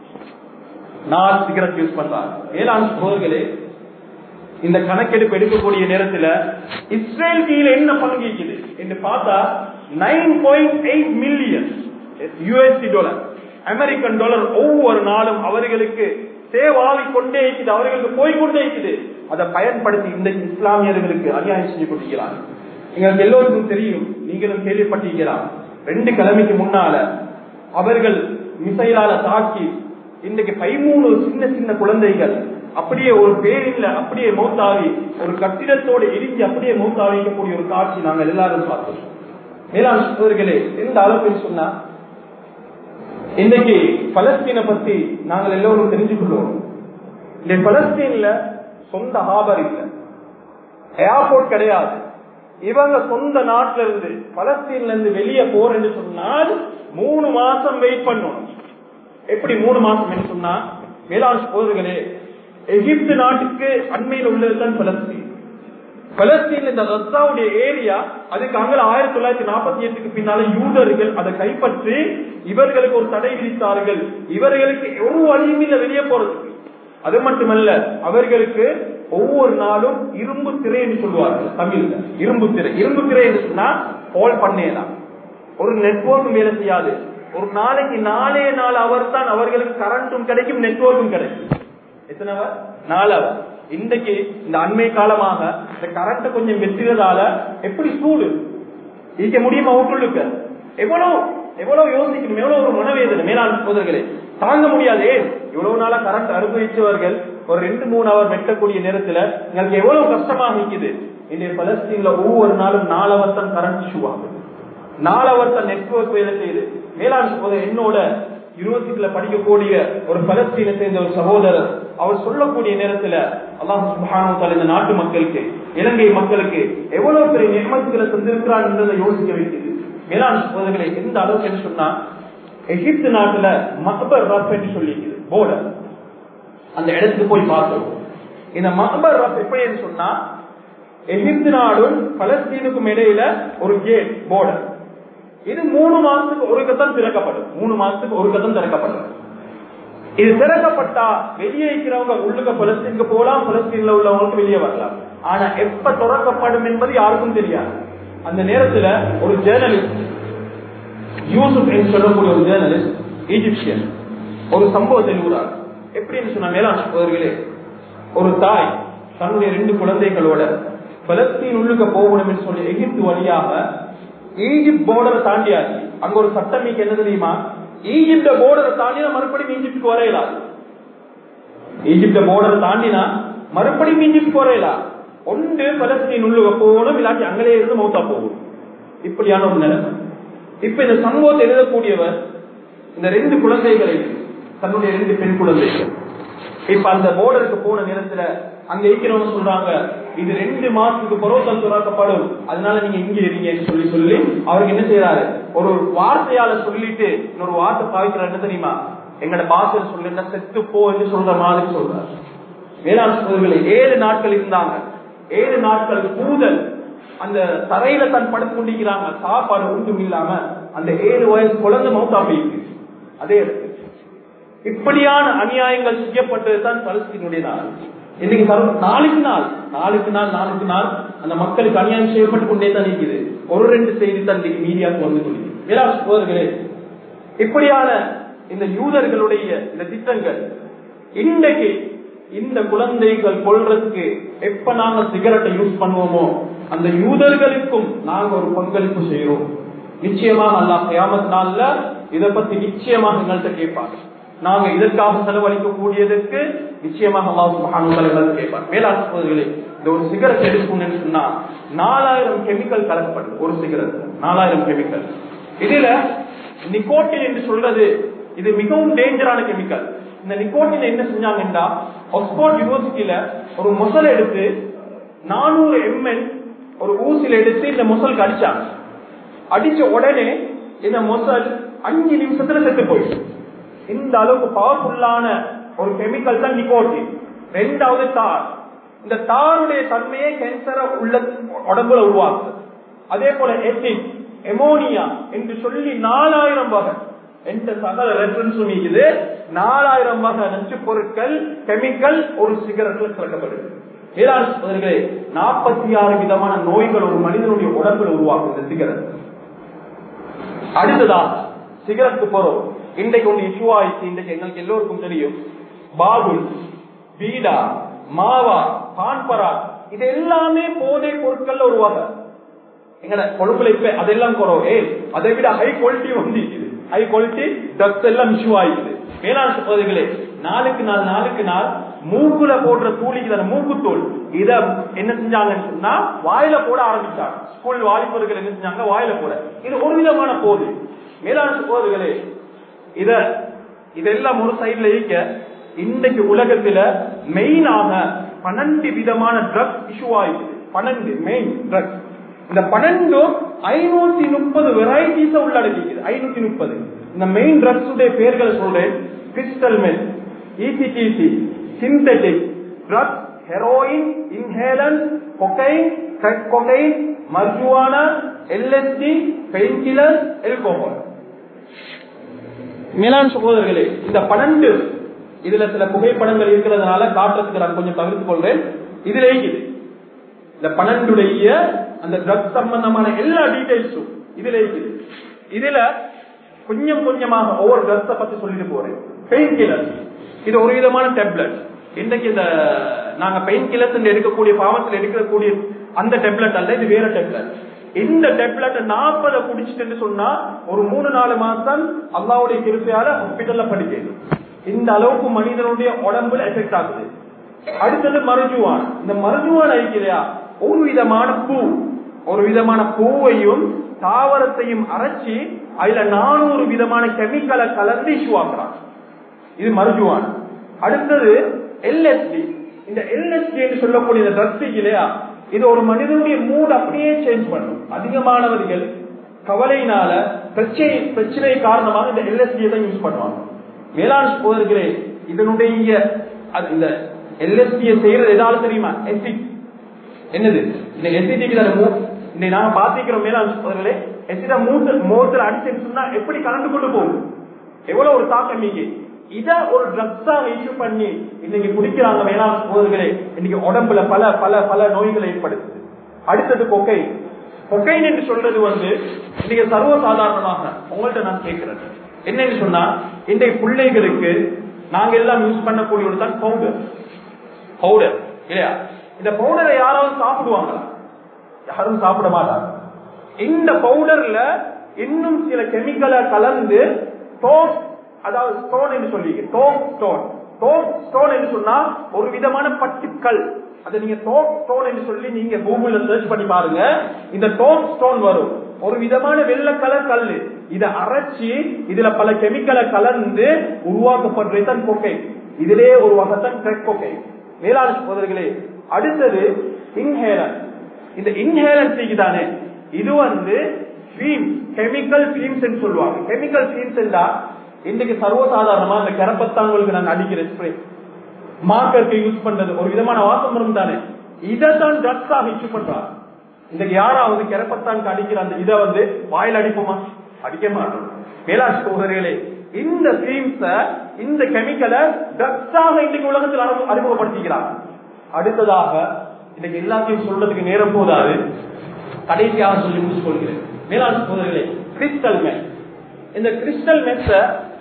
நாலு சிகரெட் யூஸ் பண்றாங்க மேலாண் சோர்களே இந்த கணக்கெடுப்பு எடுக்கக்கூடிய நேரத்துல இஸ்ரேல் கீழே என்ன பங்கிக்குது என்று பார்த்தா nine point eight million USD dollar American dollar ஒவ்வொரு நாளும் அவர்களுக்கு சேவாவி கொண்டே இருக்குது அவர்களுக்கு போய்கொண்டே இருக்குது அதை பயன்படுத்தி இன்றைக்கு இஸ்லாமியர்களுக்கு அநியாயம் செஞ்சு கொண்டிருக்கிறார் எங்களுக்கு எல்லோருக்கும் தெரியும் நீங்களும் கேள்விப்பட்டிருக்கிறார் ரெண்டு கிழமைக்கு முன்னால அவர்கள் மிசைலால தாக்கி இன்றைக்கு பதிமூணு சின்ன சின்ன குழந்தைகள் அப்படியே ஒரு பேரில் அப்படியே மௌத்தாவி ஒரு கட்டிடத்தோடு இடிஞ்சு அப்படியே மௌத்தாவிக்கக்கூடிய ஒரு காட்சி நாங்கள் எல்லாரும் பார்த்தோம் மேலாண் சோதர்களே எந்த அளவுக்கு சொன்னா இன்னைக்கு பலஸ்தீனை பத்தி நாங்கள் எல்லோரும் தெரிஞ்சுக்கொள்வோம் இந்த பலஸ்தீன்ல சொந்த ஹாபர் இல்லை ஏர்போர்ட் கிடையாது இவங்க சொந்த நாட்டில இருந்து பலஸ்தீன்ல இருந்து வெளியே போறேன்னு சொன்னால் மூணு மாசம் வெயிட் பண்ணணும் எப்படி மூணு மாசம் என்று சொன்னா மேலாண் சோதர்களே எகிப்து நாட்டுக்கு அண்மையில் உள்ளதுதான் பலஸ்தீன் பலஸ்தீன் இந்த ரஸ்தாவுடைய ஏரியா அதுக்கு அங்கே ஆயிரத்தி தொள்ளாயிரத்தி நாற்பத்தி எட்டுக்கு பின்னால யூதர்கள் அதை கைப்பற்றி இவர்களுக்கு ஒரு தடை விதித்தார்கள் இவர்களுக்கு ஒரு வழியும் இல்லை வெளியே போறதுக்கு அது மட்டுமல்ல அவர்களுக்கு ஒவ்வொரு நாளும் இரும்பு திரை என்று சொல்லுவார்கள் தமிழ்ல இரும்பு திரை இரும்பு திரை என்று சொன்னா கால் பண்ணேதான் ஒரு நெட்வொர்க் வேலை செய்யாது ஒரு நாளைக்கு நாலே நாலு அவர் தான் அவர்களுக்கு கரண்ட்டும் கிடைக்கும் நெட்வொர்க்கும் கிடைக்கும் எத்தனை அவர் நாலு அவர் இன்றைக்கு இந்த அண்மை காலமாக இந்த கரண்ட் கொஞ்சம் வெட்டுறதால எப்படி சூடு ஈக்க முடியுமா உட்கொள்ளுக்க எவ்வளவு எவ்வளவு யோசிக்கணும் எவ்வளவு ஒரு மனவேதனை மேலாண் சோதர்களே தாங்க முடியாதே இவ்வளவு நாளா கரண்ட் அனுபவிச்சவர்கள் ஒரு ரெண்டு மூணு அவர் வெட்டக்கூடிய நேரத்துல எங்களுக்கு எவ்வளவு கஷ்டமாக இருக்குது இன்றைய பலஸ்தீன்ல ஒவ்வொரு நாளும் நாலு அவர் தான் கரண்ட் இஷ்யூ ஆகுது நாலு அவர் தான் நெட்வொர்க் வேலை செய்யுது மேலாண் சோதர் என்னோட யூனிவர்சிட்டியில படிக்கக்கூடிய ஒரு பலஸ்தீனை சேர்ந்த ஒரு சகோதரர் அவர் சொல்லக்கூடிய நேரத்துல அல்லாஹ் சுபான இந்த நாட்டு மக்களுக்கு இலங்கை மக்களுக்கு எவ்வளவு பெரிய நியமத்துகளை தந்திருக்கிறார் என்றதை யோசிக்க வைக்குது மேலாண் சகோதரர்களை எந்த அளவுக்கு சொன்னா எகிப்து நாட்டுல மக்பர் ரப் என்று சொல்லிக்குது போர்டர் அந்த இடத்துக்கு போய் பார்த்தோம் இந்த மக்பர் ரப் எப்படின்னு சொன்னா எகிப்து நாடும் பலஸ்தீனுக்கும் இடையில ஒரு கேட் போர்டர் இது மூணு மாசத்துக்கு ஒரு கத்தம் திறக்கப்படும் மூணு மாசத்துக்கு ஒரு கத்தம் திறக்கப்படும் இது திறக்கப்பட்டா வெளியே இருக்கிறவங்க உள்ளுக்க பலஸ்தீனுக்கு போகலாம் பலஸ்தீன்ல உள்ளவங்களுக்கு வெளியே வரலாம் ஆனா எப்ப திறக்கப்படும் என்பது யாருக்கும் தெரியாது அந்த நேரத்துல ஒரு ஜேர்னலிஸ்ட் யூசுப் என்று சொல்லக்கூடிய ஒரு ஜேர்னலிஸ்ட் ஈஜிப்சியன் ஒரு சம்பவத்தை எழுதுறார் எப்படின்னு சொன்ன மேலாண் சகோதரர்களே ஒரு தாய் தன்னுடைய ரெண்டு குழந்தைகளோட பலஸ்தீன் உள்ளுக்க போகணும் சொல்லி எகிப்து வழியாக ஈஜிப்ட் போர்டரை தாண்டியாச்சு அங்க ஒரு சட்டம் என்ன தெரியுமா ஈஜிப்ட போர்டரை தாண்டினா மறுபடியும் ஈஜிப்டுக்கு வரையலாம் ஈஜிப்ட போர்டரை தாண்டினா மறுபடியும் ஈஜிப்டுக்கு வரையலாம் ஒன்று பலஸ்தீன் உள்ளுக போகணும் இல்லாட்டி அங்களே இருந்து மௌத்தா போகும் இப்படியான ஒரு நிலைமை இப்ப இந்த சம்பவத்தை எழுதக்கூடியவர் இந்த ரெண்டு குழந்தைகளை தன்னுடைய ரெண்டு பெண் குழந்தைகள் இப்ப அந்த போர்டருக்கு போன நேரத்துல அங்க இருக்கிறவங்க சொல்றாங்க இது ரெண்டு மாசத்துக்கு பரோசம் துறக்கப்படும் அதனால நீங்க இங்க இருங்கன்னு சொல்லி சொல்லி அவருக்கு என்ன செய்யறாரு ஒரு வார்த்தையால சொல்லிட்டு இன்னொரு வார்த்தை பாவிக்கிற என்ன தெரியுமா எங்கட பாசல் சொல்லுங்க செத்து போ என்று சொல்ற மாதிரி சொல்றாரு வேளாண் சோதர்களை ஏழு நாட்கள் இருந்தாங்க ஏழு நாட்கள் கூதல் அந்த தரையில தன் படுத்து கொண்டிருக்கிறாங்க சாப்பாடு ஒன்றும் இல்லாம அந்த ஏழு வயசு குழந்தை மௌத்தா போயிருக்கு அதே இடத்துல இப்படியான அநியாயங்கள் செய்யப்பட்டதுதான் பலஸ்தீனுடைய நாள் இன்னைக்கு நாளுக்கு நாள் நாளுக்கு நாள் நாளுக்கு நாள் அந்த மக்களுக்கு அநியாயம் செய்யப்பட்டு கொண்டே தான் இருக்குது ஒரு ரெண்டு செய்தி தான் மீடியாவுக்கு வந்து கொள்ளுது சோதர்களே இப்படியான இந்த யூதர்களுடைய இந்த திட்டங்கள் இன்றைக்கு இந்த குழந்தைகள் கொள்றதுக்கு எப்ப நாங்க சிகரெட்டை யூஸ் பண்ணுவோமோ அந்த யூதர்களுக்கும் நாங்க ஒரு பங்களிப்பு செய்யறோம் நிச்சயமாக அல்லா கயாமத் நாள்ல இதை பத்தி நிச்சயமாக எங்கள்கிட்ட கேட்பாங்க நாங்க இதற்காக செலவழிக்க கூடியதற்கு நிச்சயமாக அல்லாஹ் கேட்பார் மேலாண் சகோதரிகளே இந்த ஒரு சிகரெட் எடுக்கணும்னு சொன்னா நாலாயிரம் கெமிக்கல் கலக்கப்படுது ஒரு சிகரெட் நாலாயிரம் கெமிக்கல் இதுல நிக்கோட்டின் என்று சொல்றது இது மிகவும் டேஞ்சரான கெமிக்கல் இந்த நிக்கோட்டின் என்ன செஞ்சாங்கன்னா ஆக்ஸ்போர்ட் யூனிவர்சிட்டியில ஒரு முசல் எடுத்து நானூறு எம்எல் ஒரு ஊசியில் எடுத்து இந்த முசலுக்கு அடிச்சாங்க அடிச்ச உடனே இந்த முசல் அஞ்சு நிமிஷத்துல செத்து போயிடும் இந்த அளவுக்கு பவர்ஃபுல்லான ஒரு கெமிக்கல் தான் நிக்கோட்டின் ரெண்டாவது தார் இந்த தாருடைய தன்மையை கேன்சரை உள்ள உடம்புல உருவாக்குது அதே போல எசிட் எமோனியா என்று சொல்லி நாலாயிரம் வகை எந்த சகல ரெஃபரன்ஸும் இருக்குது நாலாயிரம் வகை நச்சு பொருட்கள் கெமிக்கல் ஒரு சிகரெட்ல கலக்கப்படுது வேளாண்களே நாற்பத்தி ஆறு விதமான நோய்கள் ஒரு மனிதனுடைய உடம்புல உருவாக்கும் இந்த சிகரெட் அடுத்ததா சிகரெட்டு போறோம் இன்றைக்கு ஒன்று இஷ்யூ ஆயிடுச்சு இன்றைக்கு எங்களுக்கு எல்லோருக்கும் தெரியும் பாபுல் பீடா மாவா பான்பரா இது எல்லாமே போதை பொருட்கள்ல உருவாக எங்கட கொழுப்புல இப்ப அதெல்லாம் குறவு ஏ அதை விட ஹை குவாலிட்டி வந்து ஹை குவாலிட்டி ட்ரக்ஸ் எல்லாம் இஷ்யூ ஆயிடுது வேளாண் பகுதிகளே நாளுக்கு நாள் நாளுக்கு நாள் மூக்குல போடுற தூளிக்கு தானே மூக்குத்தூள் இத என்ன செஞ்சாங்கன்னு சொன்னா வாயில போட ஆரம்பிச்சாங்க ஸ்கூல் வாலிபர்கள் என்ன செஞ்சாங்க வாயில போட இது ஒரு விதமான போது மேலாண் போதுகளே இத இதெல்லாம் ஒரு சைட்ல இருக்க இன்றைக்கு உலகத்துல மெயினாக பன்னெண்டு விதமான ட்ரக்ஸ் இஷ்யூ ஆயிடுது பன்னெண்டு மெயின் ட்ரக்ஸ் இந்த பன்னெண்டும் ஐநூத்தி முப்பது வெரைட்டிஸ் உள்ளடக்கிக்குது ஐநூத்தி முப்பது இந்த மெயின் ட்ரக்ஸ் உடைய பேர்களை சொல்றேன் crystal meth ecstasy synthetic drug heroin inhalant cocaine crack cocaine marijuana LSD pain killer alcohol மேலாண் சகோதரர்களே இந்த பன்னெண்டு இதுல சில புகைப்படங்கள் இருக்கிறதுனால காட்டுறதுக்கு நான் கொஞ்சம் தவிர்த்துக் கொள்றேன் இதுல இருக்குது இந்த பன்னெண்டுடைய அந்த ட்ரக் சம்பந்தமான எல்லா டீடைல்ஸும் இதுல இருக்குது இதுல கொஞ்சம் கொஞ்சமாக ஒவ்வொரு ட்ரக்ஸ பத்தி சொல்லிட்டு போறேன் பெயின் கில்லர் இது ஒரு விதமான டேப்லெட் இன்றைக்கு இந்த நாங்க பெயின் கில்லர்ஸ் எடுக்கக்கூடிய பாவத்தில் எடுக்கக்கூடிய அந்த டேப்லெட் அல்ல இது வேற டேப்லெட் இந்த டேப்லெட் நாற்பதை குடிச்சிட்டு சொன்னா ஒரு மூணு நாலு மாசம் அல்லாவுடைய கிருப்பையால ஹாஸ்பிட்டல்ல படிக்கணும் இந்த அளவுக்கு மனிதனுடைய உடம்புல எஃபெக்ட் ஆகுது அடுத்தது மருஜுவான் இந்த மருஜுவான் ஐக்கியா ஒரு விதமான பூ ஒரு விதமான பூவையும் தாவரத்தையும் அரைச்சி அதுல நானூறு விதமான கெமிக்கலை கலந்து இஷ்யூ ஆக்குறான் இது மருஜுவான் அடுத்தது எல்எஸ்டி இந்த எல்எஸ்டி என்று சொல்லக்கூடிய இந்த ட்ரக்ஸ் இல்லையா இது ஒரு மனிதனுடைய மூட் அப்படியே சேஞ்ச் பண்ணும் அதிகமானவர்கள் கவலையினால பிரச்சனை பிரச்சனை காரணமாக இந்த எல்எஸ்டியை தான் யூஸ் பண்ணுவாங்க வேளாண் சோதர்களே இதனுடைய இந்த எல்எஸ்டியை செய்யறது எதாவது தெரியுமா எசிட் என்னது இந்த எசிடிக்கு இந்த நாங்க பாத்திக்கிறோம் மேலாண் சோதர்களே எசிட மூட்டு மோத்துல அடிச்சுன்னு சொன்னா எப்படி கலந்து கொண்டு போகும் எவ்வளவு ஒரு தாக்கம் நீங்க இத ஒரு ட்ரக்ஸா இஷ்யூ பண்ணி இன்னைக்கு குடிக்கிறாங்க வேளாண் சோதர்களே இன்னைக்கு உடம்புல பல பல பல நோய்களை ஏற்படுத்துது அடுத்தது கொக்கை கொக்கைன் என்று சொல்றது வந்து இன்னைக்கு சர்வசாதாரணமாக உங்கள்ட்ட நான் கேட்கிறேன் என்னன்னு சொன்னா இன்றைய பிள்ளைகளுக்கு நாங்க எல்லாம் யூஸ் பண்ணக்கூடிய தான் பவுடர் பவுடர் இல்லையா இந்த பவுடரை யாராவது சாப்பிடுவாங்களா யாரும் சாப்பிட மாட்டாங்க இந்த பவுடர்ல இன்னும் சில கெமிக்கலை கலந்து டோப் அதாவது ஸ்டோன் என்று சொல்லி டோப் ஸ்டோன் டோப் ஸ்டோன் என்று சொன்னா ஒரு விதமான பட்டுக்கள் அதை நீங்க டோப் ஸ்டோன் என்று சொல்லி நீங்க கூகுள்ல சர்ச் பண்ணி பாருங்க இந்த டோப் ஸ்டோன் வரும் ஒரு விதமான வெள்ளை கலர் கல்லு இதை அரைச்சி இதுல பல கெமிக்கலை கலந்து உருவாக்கப்படுறது கொக்கை இதிலே ஒரு வகைத்தான் கிரக் கொக்கை மேலாண் சகோதரர்களே அடுத்தது இன்ஹேலன் இந்த இன்ஹேலன் தானே இது வந்து கெமிக்கல் ஃபீம்ஸ் சொல்லுவாங்க கெமிக்கல் ஃபீம்ஸ் என்றா இன்னைக்கு சர்வசாதாரணமா இந்த கரப்பத்தாங்களுக்கு நாங்க அடிக்கிற ஸ்ப்ரே மார்க்கருக்கு யூஸ் பண்றது ஒரு விதமான வாசம் வரும் தானே இதைத்தான் ட்ரக்ஸாக இஷ்யூ பண்றாங்க இன்னைக்கு யாராவது கரப்பத்தானுக்கு அடிக்கிற அந்த இதை வந்து வாயில் அடிப்போமா அடிக்க மாட்டோம் மேலாண் சோதரிகளே இந்த ஃபீம்ஸ இந்த கெமிக்கலை ட்ரக்ஸாக இன்னைக்கு உலகத்தில் அறிமுகப்படுத்திக்கிறாங்க அடுத்ததாக இன்னைக்கு எல்லாத்தையும் சொல்றதுக்கு நேரம் போதாது கடைசியாக சொல்லி முடிச்சு கொள்கிறேன் மேலாண் சோதரிகளே கிறிஸ்டல் மெட் இந்த கிறிஸ்டல் மெட்ஸ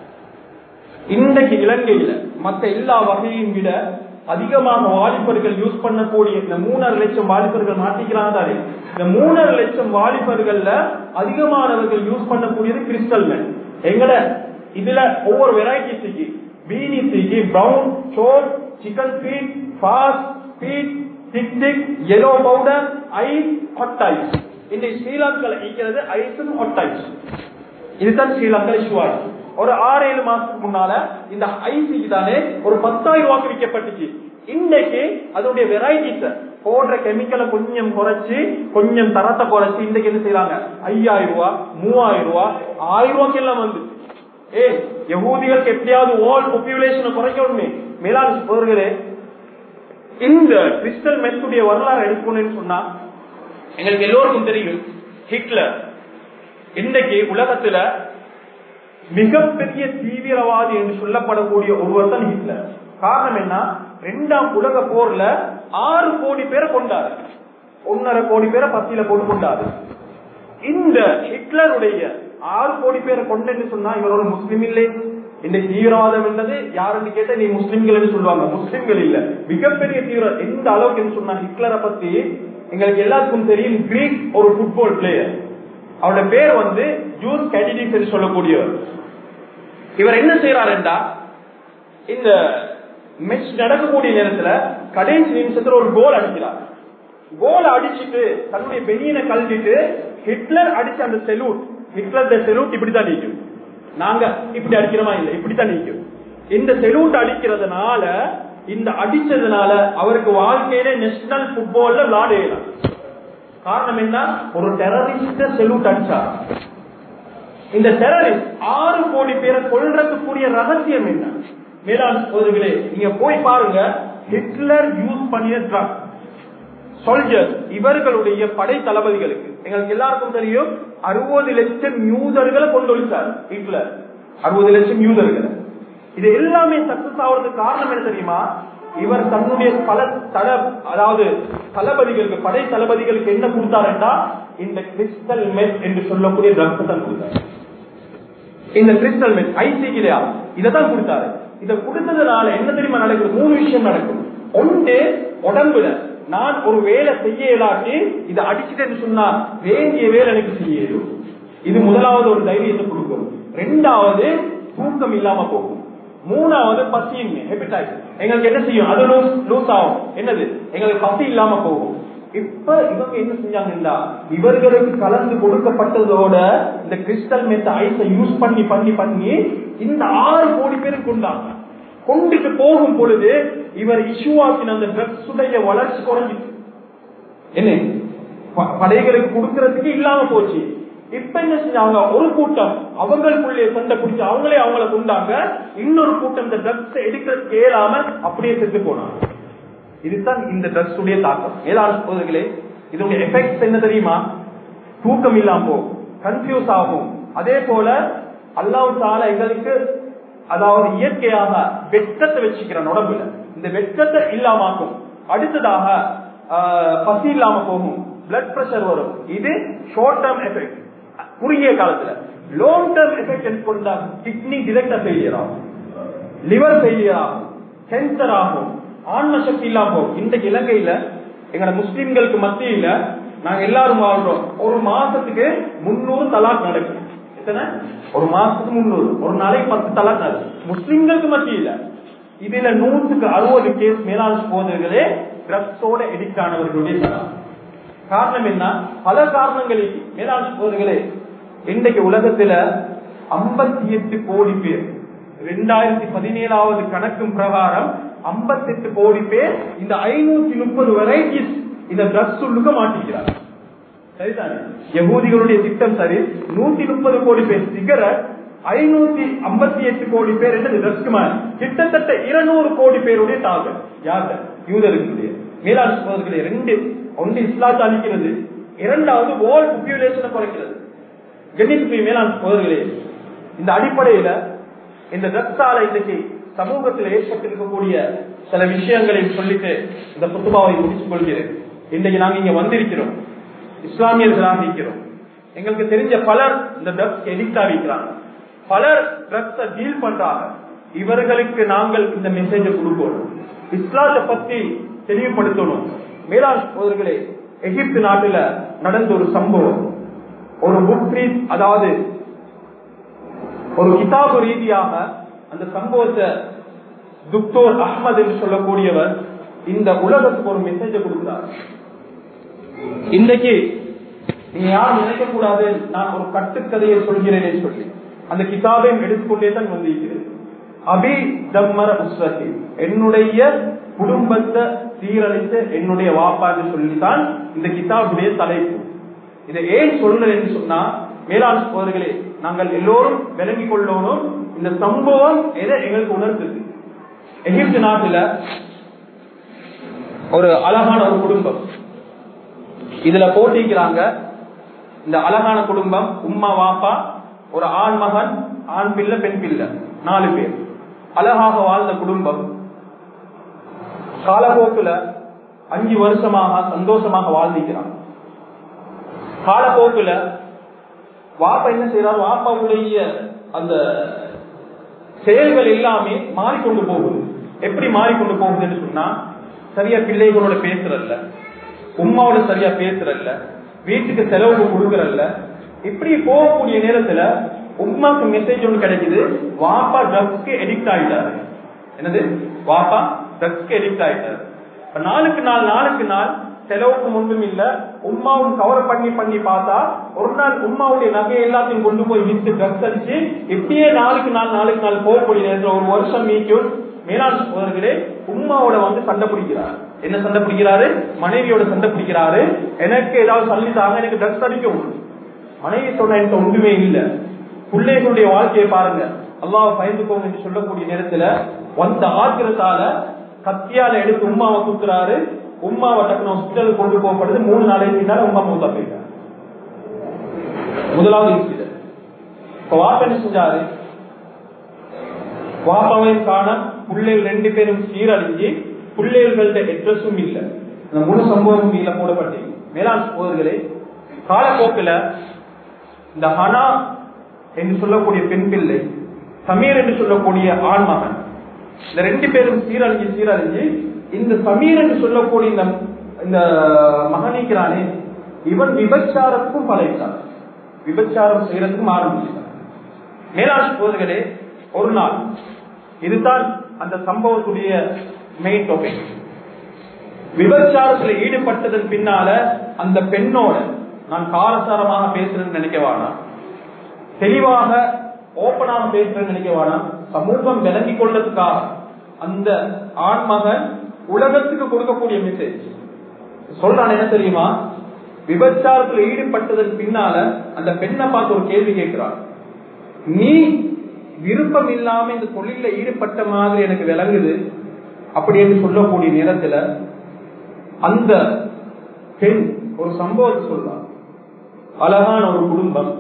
இன்றைக்கு இலங்கையில மற்ற எல்லா வகையும் விட அதிகமாக வாலிபர்கள் யூஸ் பண்ணக்கூடிய இந்த மூணரை லட்சம் வாலிபர்கள் மாட்டிக்கிறாங்க தானே இந்த மூணரை லட்சம் வாலிபர்கள்ல அதிகமானவர்கள் யூஸ் பண்ணக்கூடியது கிறிஸ்டல் மெட் எங்கட இதுல ஒவ்வொரு வெரைட்டிஸுக்கு பீனி சீக்கி பிரவுன் சோர் chicken feed fast feed thick thick yellow powder ice hot ice இந்த ஸ்ரீலங்கா ஈக்கிறது ஐஸும் ஹொட் ஐஸ் இதுதான் ஸ்ரீலங்கா இஷ்யூ ஆகும் ஒரு ஆறு ஏழு மாசத்துக்கு முன்னால இந்த ஐசிக்கு தானே ஒரு பத்தாயிரம் ரூபாய்க்கு விற்கப்பட்டுச்சு இன்னைக்கு அதோடைய வெரைட்டிஸ் போடுற கெமிக்கலை கொஞ்சம் குறைச்சு கொஞ்சம் தரத்தை குறைச்சு இன்னைக்கு என்ன செய்யறாங்க ஐயாயிரம் ரூபாய் மூவாயிரம் ரூபாய் ஆயிரம் ரூபாய்க்கு எல்லாம் வந்து ஏ யகூதிகளுக்கு எப்படியாவது ஓல் பாப்புலேஷனை குறைக்கணுமே மேலாண் சோதர்களே இந்த கிறிஸ்டல் மெத்துடைய வரலாறு எடுக்கணும்னு சொன்னா எங்களுக்கு எல்லோருக்கும் தெரியும் ஹிட்லர் இன்றைக்கு உலகத்துல மிகப்பெரிய தீவிரவாதி என்று சொல்லப்படக்கூடிய ஒருவர் தான் ஹிட்லர் காரணம் என்ன இரண்டாம் உலக போர்ல ஆறு கோடி பேரை கொண்டாரு ஒன்னரை கோடி பேரை பத்தியில போட்டு கொண்டாரு இந்த ஹிட்லருடைய ஆறு கோடி பேரை கொண்டு சொன்னா இவர் ஒரு முஸ்லிம் இல்லை இந்த தீவிரவாதம் என்பது யாருன்னு கேட்டா நீ முஸ்லிம்கள் சொல்லுவாங்க முஸ்லிம்கள் இல்ல மிகப்பெரிய தீவிர எந்த அளவுக்கு சொன்னா ஹிட்லரை பத்தி எங்களுக்கு எல்லாத்துக்கும் தெரியும் கிரீக் ஒரு ஃபுட்பால் பிளேயர் அவருடைய பேர் வந்து ஜூஸ் கேண்டிடிஸ் என்று சொல்லக்கூடியவர் இவர் என்ன செய்யறாருண்டா இந்த மெச் நடக்கக்கூடிய நேரத்துல கடைசி நிமிஷத்துல ஒரு கோல் அடிக்கிறார் கோல் அடிச்சுட்டு தன்னுடைய பெனியனை கழட்டிட்டு ஹிட்லர் அடிச்ச அந்த செலூட் ஹிட்லர் செலூட் இப்படித்தான் நீக்கும் நாங்க இப்படி அடிக்கிறோமா இல்ல இப்படித்தான் நீக்கும் இந்த செலூட் அடிக்கிறதுனால இந்த அடிச்சதுனால அவருக்கு வாழ்க்கையில நேஷனல் புட்பால்ல விளையாடலாம் காரணம் என்ன ஒரு டெரரிஸ்ட செலூட் அடிச்சார் இந்த டெரரிஸ்ட் ஆறு கோடி பேரை கொள்றதுக்குரிய ரகசியம் என்ன மேலாண் சோதர்களே நீங்க போய் பாருங்க ஹிட்லர் யூஸ் பண்ணிய ட்ரக் சோல்ஜர்ஸ் இவர்களுடைய படை தளபதிகளுக்கு எங்களுக்கு எல்லாருக்கும் தெரியும் அறுபது லட்சம் யூதர்களை கொண்டு வச்சார் ஹிட்லர் அறுபது லட்சம் யூதர்களை இது எல்லாமே சக்சஸ் ஆகுறதுக்கு காரணம் என்ன தெரியுமா இவர் தன்னுடைய பல தள அதாவது தளபதிகளுக்கு படை தளபதிகளுக்கு என்ன கொடுத்தாருன்னா இந்த கிறிஸ்டல் மெட் என்று சொல்லக்கூடிய ட்ரக்ஸ் தான் கொடுத்தாரு இந்த கிறிஸ்டல் மெட் ஐசிக்கிலையா இதை தான் கொடுத்தாரு இதை கொடுத்ததுனால என்ன தெரியுமா நடக்குது மூணு விஷயம் நடக்கும் ஒன்று உடம்புல நான் ஒரு வேலை செய்ய இயலாட்டி இதை அடிச்சுட்டேன்னு சொன்னா வேண்டிய வேலை எனக்கு செய்யும் இது முதலாவது ஒரு தைரியத்தை கொடுக்கும் ரெண்டாவது தூக்கம் இல்லாம போகும் மூணாவது பசியின்மை ஹெபிடைட் எங்களுக்கு என்ன செய்யும் அது லூஸ் லூஸ் ஆகும் என்னது எங்களுக்கு பசி இல்லாம போகும் இப்ப இவங்க என்ன செஞ்சாங்கன்னா இவர்களுக்கு கலந்து கொடுக்கப்பட்டதோட இந்த கிறிஸ்டல் மெத்த ஐஸை யூஸ் பண்ணி பண்ணி பண்ணி இந்த ஆறு கோடி பேருக்கு கொண்டாங்க கொண்டுட்டு போகும் பொழுது இவர் இஷ்யூவாக்கின அந்த ட்ரக்ஸ் உடைய வளர்ச்சி குறைஞ்சிட்டு என்ன ப- படைகளுக்கு கொடுக்கறதுக்கு இல்லாம போச்சு இப்ப என்ன செஞ்சாங்க ஒரு கூட்டம் அவங்களுக்குள்ளே சண்டை பிடிச்சு அவங்களே அவங்கள கொண்டாங்க இன்னொரு கூட்டம் இந்த ட்ரக்ஸ் எடுக்கிறதுக்கு இயலாம அப்படியே செத்து போனாங்க இதுதான் இந்த ட்ரக்ஸ் உடைய தாக்கம் மேலான சோதர்களே இதனுடைய எஃபெக்ட் என்ன தெரியுமா தூக்கம் இல்லாம போகும் கன்ஃபியூஸ் ஆகும் அதே போல அல்லாஹ் தால எங்களுக்கு அதாவது இயற்கையாக வெட்கத்தை வச்சுக்கிறான் உடம்புல இந்த வெட்கத்தை இல்லாமாக்கும் அடுத்ததாக ஆஹ், பசி இல்லாம போகும் பிளட் பிரஷர் வரும் இது ஷார்ட் டேர்ம் எஃபெக்ட் குறுகிய காலத்துல லாங் டேர்ம் எஃபெக்ட் கொண்டா கிட்னி டிரெக்டா ஃபெயிலியர் ஆகும் லிவர் ஃபெயிலியர் ஆகும் கேன்சர் ஆகும் ஆன்ம சக்தி இல்லாம போகும் இந்த இலங்கையில எங்களோட முஸ்லிம்களுக்கு மத்தியில நாங்க எல்லாரும் வாழ்றோம் ஒரு மாசத்துக்கு முன்னூறு தலாக் நடக்கும் எத்தனை ஒரு மாசத்துக்கு முன்னூறு ஒரு நாளைக்கு பத்து தலாக் நடக்கும் முஸ்லிம்களுக்கு மத்தியில இதுல நூற்றுக்கு அறுபது கேஸ் மேலாண் போதர்களே ட்ரக்ஸோட எடிக்ட் ஆனவர்களுடைய தலாக் காரணம் என்ன பல காரணங்களில் மேலாண் போதர்களே இன்றைக்கு உலகத்துல ஐம்பத்தி எட்டு கோடி பேர் ரெண்டாயிரத்தி பதினேழாவது கணக்கும் பிரகாரம் 58 கோடி பேர் இந்த ஐநூத்தி முப்பது வெரைட்டிஸ் இந்த ட்ரக்ஸ் உள்ளுக்க மாட்டிக்கிறார் சரிதானே யகூதிகளுடைய திட்டம் சரி நூத்தி முப்பது கோடி பேர் சிகரெட் ஐநூத்தி ஐம்பத்தி எட்டு கோடி பேர் என்று ட்ரக்ஸ் கிட்டத்தட்ட இருநூறு கோடி பேருடைய டார்கெட் யாரு யூதர்களுடைய மேலாண் சோதர்களே ரெண்டு ஒன்று இஸ்லாத்தை அளிக்கிறது இரண்டாவது வேர்ல்ட் பாப்புலேஷனை குறைக்கிறது கண்ணியத்துக்கு மேலாண் சோதர்களே இந்த அடிப்படையில இந்த ட்ரக்ஸால இன்னைக்கு சமூகத்தில் ஏற்பட்டிருக்கக்கூடிய சில விஷயங்களை சொல்லிட்டு இந்த புத்துபாவை முடித்துக் கொள்கிறேன் இன்னைக்கு நாங்க இங்க வந்திருக்கிறோம் இஸ்லாமியர்களாக இருக்கிறோம் எங்களுக்கு தெரிஞ்ச பலர் இந்த ட்ரக்ஸ் எடிக்ட் ஆகிக்கிறாங்க பலர் ட்ரக்ஸ டீல் பண்றாங்க இவர்களுக்கு நாங்கள் இந்த மெசேஜை கொடுக்கணும் இஸ்லாத்தை பத்தி தெளிவுபடுத்தணும் மேலாண் சோதர்களே எகிப்து நாட்டுல நடந்த ஒரு சம்பவம் ஒரு புக் அதாவது ஒரு கிதாபு ரீதியாக அந்த சம்பவத்தை துக்தோர் அஹ்மத் என்று சொல்லக்கூடியவர் இந்த உலகத்துக்கு ஒரு மெசேஜ் கொடுக்கிறார் இன்றைக்கு நீங்க யாரும் நினைக்க கூடாது நான் ஒரு கட்டுக்கதையை சொல்கிறேன் சொல்லி அந்த கிதாபையும் எடுத்துக்கொண்டே தான் வந்திருக்கிறது அபி தம்மர உஸ்ரத்தி என்னுடைய குடும்பத்தை சீரழித்த என்னுடைய வாப்பான்னு சொல்லித்தான் இந்த கிதாபுடைய தலைப்பு இதை ஏன் சொல்றேன் என்று சொன்னா மேலாண் சோதர்களே நாங்கள் எல்லோரும் விளங்கிக் கொள்ளணும் இந்த சம்பவம் எதை எங்களுக்கு உணர்த்துது எகிப்து நாட்டுல ஒரு அழகான ஒரு குடும்பம் இதுல போட்டிக்கிறாங்க இந்த அழகான குடும்பம் உம்மா வாப்பா ஒரு ஆண் மகன் ஆண் பிள்ளை பெண் பிள்ளை நாலு பேர் அழகாக வாழ்ந்த குடும்பம் காலப்போக்குல அஞ்சு வருஷமாக சந்தோஷமாக வாழ்ந்திக்கிறான் காலப்போக்குல வாப்பா என்ன செய்யறாரு வாப்பாவுடைய அந்த செயல்கள் எல்லாமே மாறிக்கொண்டு போகுது எப்படி மாறிக்கொண்டு போகுதுன்னு சொன்னா சரியா பிள்ளைகளோட பேசுறல்ல உமாவோட சரியா பேசுறல்ல வீட்டுக்கு செலவுக்கு கொடுக்கறல்ல இப்படி போகக்கூடிய நேரத்துல உமாக்கு மெசேஜ் ஒன்று கிடைக்குது வாப்பா ட்ரக்ஸ்க்கு எடிக்ட் ஆயிட்டாரு என்னது வாப்பா ட்ரக்ஸ்க்கு எடிக்ட் ஆயிட்டாரு இப்ப நாளுக்கு நாள் நாளுக்கு நாள் செலவுக்கு ஒன்றும் இல்ல உமாவும் கவர் பண்ணி பண்ணி பார்த்தா ஒரு நாள் உமாவுடைய நகையை எல்லாத்தையும் கொண்டு போய் வித்து ட்ரக்ஸ் அடிச்சு இப்படியே நாளுக்கு நாள் நாளுக்கு நாள் போகக்கூடிய நேரத்தில் ஒரு வருஷம் மீக்கும் மேலாண் சோதர்களே உமாவோட வந்து சண்டை பிடிக்கிறார் என்ன சண்டை பிடிக்கிறாரு மனைவியோட சண்டை பிடிக்கிறாரு எனக்கு ஏதாவது சொல்லி தாங்க எனக்கு ட்ரக்ஸ் அடிக்கும் மனைவி சொன்ன எனக்கு ஒன்றுமே இல்லை பிள்ளைகளுடைய வாழ்க்கையை பாருங்க அல்லாஹ் பயந்துக்கோங்க என்று சொல்லக்கூடிய நேரத்துல வந்த ஆத்திரத்தால கத்தியால எடுத்து உமாவை குத்துறாரு உமாவை டக்குனு ஹாஸ்பிட்டல் கொண்டு போகப்படுது மூணு நாளைக்கு பின்னால உமா மூத்தா போயிட்டார் முதலாவது இன்சிடென்ட் இப்ப வாப்பா என்ன செஞ்சாரு வாப்பாவையும் காண பிள்ளைகள் ரெண்டு பேரும் சீரழிஞ்சு பிள்ளைகள்கிட்ட அட்ரஸும் இல்ல இந்த முழு சம்பவம் கீழே போடப்பட்டு மேலாண் சோதர்களே காலப்போக்கில் இந்த ஹனா என்று சொல்லக்கூடிய பெண் பிள்ளை சமீர் என்று சொல்லக்கூடிய ஆண் மகன் இந்த ரெண்டு பேரும் சீரழிஞ்சு சீரழிஞ்சு இந்த சமீர் என்று சொல்லக்கூடிய இந்த இந்த மகனிக்கிறானே இவன் விபச்சாரத்துக்கும் பழகிட்டான் விபச்சாரம் செய்யறதுக்கும் ஆரம்பிச்சிட்டான் மேலாண் சோதர்களே ஒரு நாள் இதுதான் அந்த சம்பவத்துடைய மெயின் டாபிக் விபச்சாரத்தில் ஈடுபட்டதன் பின்னால அந்த பெண்ணோட நான் காரசாரமாக பேசுறேன்னு நினைக்க வேணாம் தெளிவாக ஓப்பனாக பேசுறேன்னு நினைக்க வேணாம் சமூகம் விளங்கிக் கொள்றதுக்காக அந்த ஆண்மகன் உலகத்துக்கு கொடுக்கக்கூடிய மெசேஜ் சொல்றான் என்ன தெரியுமா விபச்சாரத்தில் ஈடுபட்டதன் பின்னால அந்த பெண்ணை பார்த்து ஒரு கேள்வி கேட்கிறான் நீ விருப்பம் இல்லாம இந்த தொழில ஈடுபட்ட மாதிரி எனக்கு விளங்குது அப்படி என்று சொல்லக்கூடிய நேரத்துல அந்த பெண் ஒரு சம்பவத்தை சொல்றான் அழகான ஒரு குடும்பம்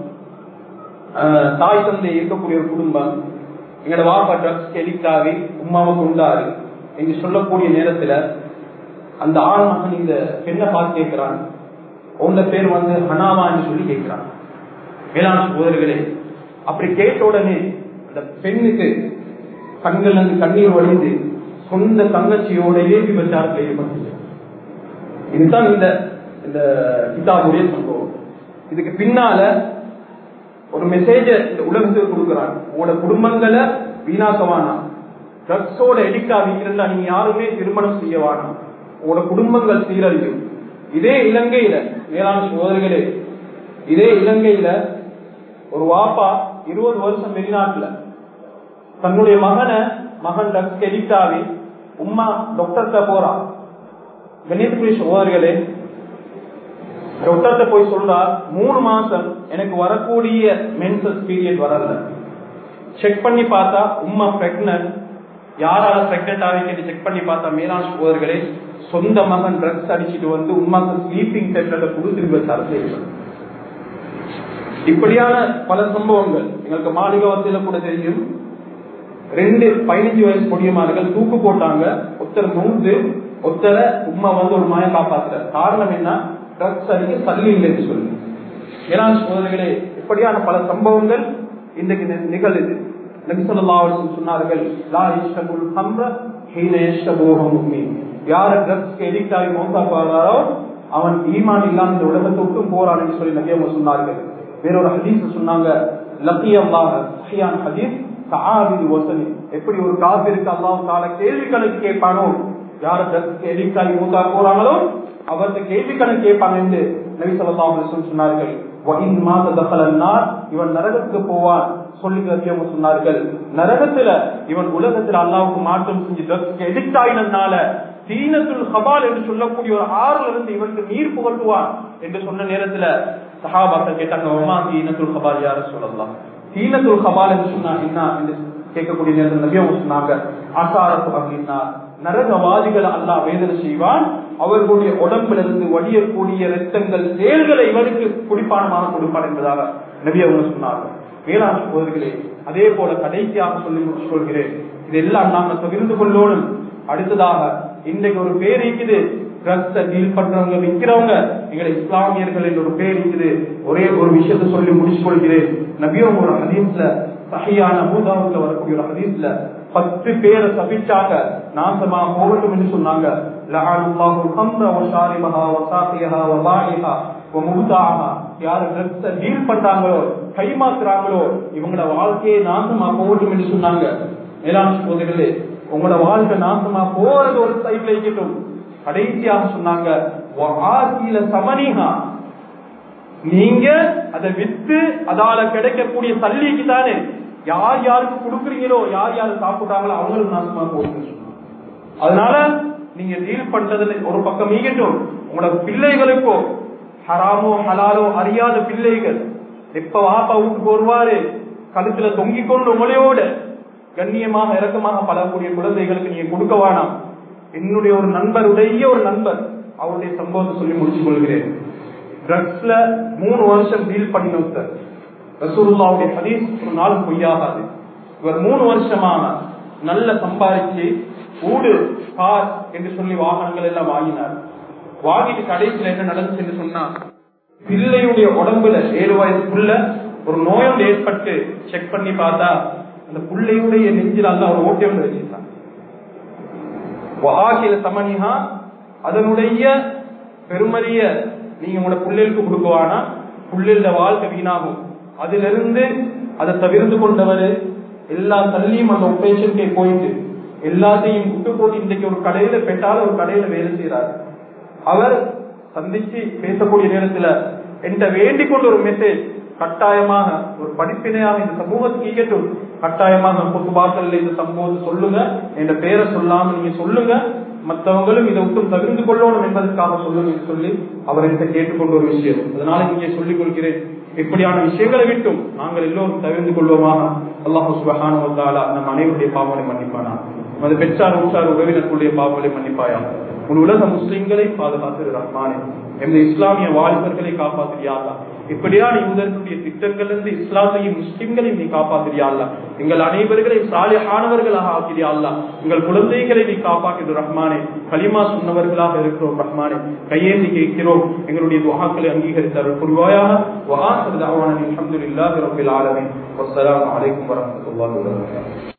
தாய் தந்தை இருக்கக்கூடிய ஒரு குடும்பம் எங்களோட வாப்பா ட்ரக்ஸ் எடிக்டாவி உமாவை கொண்டாரு என்று சொல்லக்கூடிய நேரத்துல அந்த ஆண் மகன் இந்த பெண்ணை பார்த்து கேட்கிறான் உங்க பேர் வந்து ஹனாவா என்று சொல்லி கேட்கிறான் வேளாண் சோதர்களே அப்படி கேட்ட உடனே அந்த பெண்ணுக்கு கண்கள் இருந்து கண்ணீர் வடிந்து சொந்த தங்கச்சியோடையே விபச்சாரத்தில் ஈடுபட்டு இதுதான் இந்த இந்த கிதாபுடைய சம்பவம் இதுக்கு பின்னால ஒரு மெசேஜ இந்த உலகத்துக்கு கொடுக்கிறான் உங்களோட குடும்பங்களை வீணாக்க வேணாம் ட்ரக்ஸோட எடிக்ட் ஆகியிருந்தா நீங்க யாருமே திருமணம் செய்ய வேணாம் உங்களோட குடும்பங்கள் சீரழியும் இதே இலங்கையில மேலாண் சோதரிகளே இதே இலங்கையில ஒரு வாப்பா இருபது வருஷம் வெளிநாட்டுல தன்னுடைய மகனை மகன் ட்ரக்ஸ் எடிக்ட் ஆகி உமா டாக்டர்கிட்ட போறா கணேசபுரி சோதரிகளே டாக்டர்கிட்ட போய் சொல்றா மூணு மாசம் எனக்கு வரக்கூடிய மென்சஸ் பீரியட் வரல செக் பண்ணி பார்த்தா உமா பிரெக்னன்ட் யாரால பிரெக்னன்ட் ஆகிட்டு செக் பண்ணி பார்த்தா மேலாண் சோதர்களே சொந்த மகன் ட்ரக்ஸ் அடிச்சிட்டு வந்து உமாக்கு ஸ்லீப்பிங் டெப்லெட் கொடுத்து விபச்சாரம் இப்படியான பல சம்பவங்கள் எங்களுக்கு மாளிகவத்தில கூட தெரியும் ரெண்டு பதினஞ்சு வயசு பொடியமார்கள் தூக்கு போட்டாங்க ஒருத்தர் மூந்து ஒருத்தரை உமா வந்து ஒரு மாய காப்பாத்துற காரணம் என்ன ட்ரக்ஸ் அடிக்க சல்லி இல்லைன்னு சொல்லி ஏன்னா சோதனைகளே இப்படியான பல சம்பவங்கள் இன்றைக்கு நிகழுது நபிசல்லாவர்கள் சொன்னார்கள் லா இஷ்டபுல் ஹம்ர ஹீன இஷ்டபோக முக்மீன் யார ட்ரக்ஸ்க்கு எடிக்ட் ஆகி மோசா போறாரோ அவன் ஈமான் இல்லாம இந்த உலகத்தை விட்டும் போறான்னு சொல்லி நபி அவங்க சொன்னார்கள் வேறொரு ஹதீஸ் சொன்னாங்க லக்கி அல்லாஹ் சஹியான் ஹதீஸ் சஹாபி வசனி எப்படி ஒரு காபிருக்கு அல்லாஹ் தால கேள்வி கணக்கு கேட்பானோ யார ட்ரக்ஸ்க்கு எடிக்ட் ஆகி மூத்தா போறாங்களோ அவருக்கு கேள்வி கணக்கு கேட்பாங்க என்று நபி ஸல்லல்லாஹு அலைஹி வஸல்லம் சொன்னார்கள் வஇன் மாத தഖல النار இவன் நரகத்துக்கு போவான் சொல்லி அவங்க சொன்னார்கள் நரகத்துல இவன் உலகத்துல அல்லாவுக்கு மாற்றம் செஞ்சு ட்ரக்ஸ்க்கு எடிக்ட் ஆயினதுனால தீனத்துல் ஹபால் என்று சொல்லக்கூடிய ஒரு ஆறுல இருந்து இவனுக்கு நீர் புகட்டுவான் என்று சொன்ன நேரத்துல சஹாபாக்கள் கேட்டாங்க ஒமா தீனத்துல் ஹபால் யாரு சொல்லலாம் தீனத்துல் ஹபால் என்று சொன்னா என்ன என்று கேட்கக்கூடிய நேரத்தில் நபி அவங்க சொன்னாங்க அசாரத்து அப்படின்னா நரகவாதிகளை அல்லாஹ் வேதனை செய்வான் அவர்களுடைய உடம்புல இருந்து வடியக்கூடிய ரத்தங்கள் செயல்களை இவனுக்கு குடிப்பானமாக கொடுப்பான் என்பதாக நபி அவங்க சொன்னார்கள் வேளாண் சகோதரிகளே அதே போல கடைசியாக சொல்லி முடிச்சு கொள்கிறேன் இதெல்லாம் நாம பகிர்ந்து கொள்ளோனும் அடுத்ததாக இன்றைக்கு ஒரு பேர் இருக்குது ட்ரக்ஸ டீல் பண்றவங்க விற்கிறவங்க எங்களை இஸ்லாமியர்கள் என்ற ஒரு பேர் இருக்குது ஒரே ஒரு விஷயத்த சொல்லி முடிச்சு கொள்கிறேன் நபியும் ஒரு ஹதீஸ்ல சஹியான மூதாவுல வரக்கூடிய ஒரு ஹதீஸ்ல பத்து பேரை சபிச்சாங்க நாசமா போகட்டும் என்று சொன்னாங்க லஅனல்லாஹு கம்ர வ ஷாரிபஹா வ சாகியஹா வ பாயிஹா வ முப்தாஹா யார் ட்ரக்ஸ டீல் பண்றாங்களோ கைமாத்துறாங்களோ இவங்களோட வாழ்க்கையை நாசமா போகட்டும் என்று சொன்னாங்க மேலாண் சகோதரர்களே உங்களோட வாழ்க்கை நாசமா போறது ஒரு சைட்ல இருக்கட்டும் கடைசியாக சொன்னாங்க சமனிகா நீங்க அதை வித்து அதால கிடைக்கக்கூடிய சல்லிக்கு தானே யார் யாருக்கு கொடுக்குறீங்களோ யார் யார் சாப்பிட்டாங்களோ அவங்களுக்கு நாசமா போகுது அதனால நீங்க டீல் பண்றதுல ஒரு பக்கம் ஈகட்டும் உங்களோட பிள்ளைகளுக்கோ ஹராமோ ஹலாலோ அறியாத பிள்ளைகள் எப்ப வாப்பா வீட்டுக்கு வருவாரு கழுத்துல தொங்கிக் கொண்டு உங்களையோட கண்ணியமாக இறக்கமாக பழகக்கூடிய குழந்தைகளுக்கு நீங்க கொடுக்க வேணாம் என்னுடைய ஒரு நண்பருடைய ஒரு நண்பர் அவருடைய சம்பவத்தை சொல்லி முடிச்சு கொள்கிறேன் ட்ரக்ஸ்ல மூணு வருஷம் டீல் பண்ணி ஒருத்தர் ரசூலுல்லாவுடைய ஹதீஸ் ஒரு நாள் பொய்யாகாது இவர் மூணு வருஷமாக நல்ல சம்பாதிச்சு ஊடு கார் என்று சொல்லி வாகனங்கள் எல்லாம் வாங்கினார் வாங்கிட்டு கடைசியில் என்ன நடந்துச்சு என்று சொன்னா பிள்ளையுடைய உடம்புல ஏழு வயசுக்குள்ள ஒரு நோயோடு ஏற்பட்டு செக் பண்ணி பார்த்தா அந்த பிள்ளையுடைய நெஞ்சில் அல்ல அவர் ஓட்டை ஒன்று வச்சிருந்தான் வஹாக்கில சமனிஹா அதனுடைய பெருமதிய நீங்க உங்களோட பிள்ளைகளுக்கு கொடுக்குவானா பிள்ளைகள வாழ்க்கை வீணாகும் அதிலிருந்து அதை தவிர்த்து கொண்டவர் எல்லா தள்ளியும் அந்த ஒப்பரேஷனுக்கே போயிட்டு எல்லாத்தையும் விட்டு போட்டு இன்றைக்கு ஒரு கடையில பெற்றால ஒரு கடையில வேலை செய்யறாரு அவர் சந்திச்சு பேசக்கூடிய நேரத்துல என்ற வேண்டிக் கொண்ட ஒரு மெசேஜ் கட்டாயமாக ஒரு படிப்பினையாக இந்த சமூகத்துக்கு ஈகட்டும் கட்டாயமாக பொது வாசல்ல இந்த சம்பவத்தை சொல்லுங்க என்ற பெயரை சொல்லாம நீங்க சொல்லுங்க மற்றவங்களும் இதை விட்டு தவிர்த்து கொள்ளணும் என்பதற்காக சொல்லுங்க சொல்லி அவர் என்ற கேட்டுக்கொண்ட ஒரு விஷயம் அதனால இங்கே சொல்லிக் கொள்கிறேன் இப்படியான விஷயங்களை விட்டும் நாங்கள் எல்லோரும் தவிர்த்து கொள்வோமாக அல்லாஹு சுபஹான நம் அனைவருடைய பாவங்களை மன்னிப்பானா நமது பெற்றார் உற்றார் உறவினர்களுடைய பாவங்களை மன்னிப்பாயா உன் உலக முஸ்லிம்களை பாதுகாத்து ரஹ்மானே எமது இஸ்லாமிய வாலிபர்களை காப்பாற்றியாதா இப்படியான யூதர்களுடைய திட்டங்கள் இருந்து இஸ்லாத்தையும் முஸ்லிம்களையும் நீ காப்பாற்றியாள்ல எங்கள் அனைவர்களையும் சாலியானவர்களாக ஆக்கிறியாள்ல எங்கள் குழந்தைகளை நீ காப்பாற்றிடு ரஹ்மானே களிமா சொன்னவர்களாக இருக்கிறோம் ரஹ்மானே கையேந்தி கேட்கிறோம் எங்களுடைய துவாக்களை அங்கீகரித்தார் புரிவாயாக وآخر دعوانا الحمد لله رب العالمين والسلام عليكم ورحمة الله وبركاته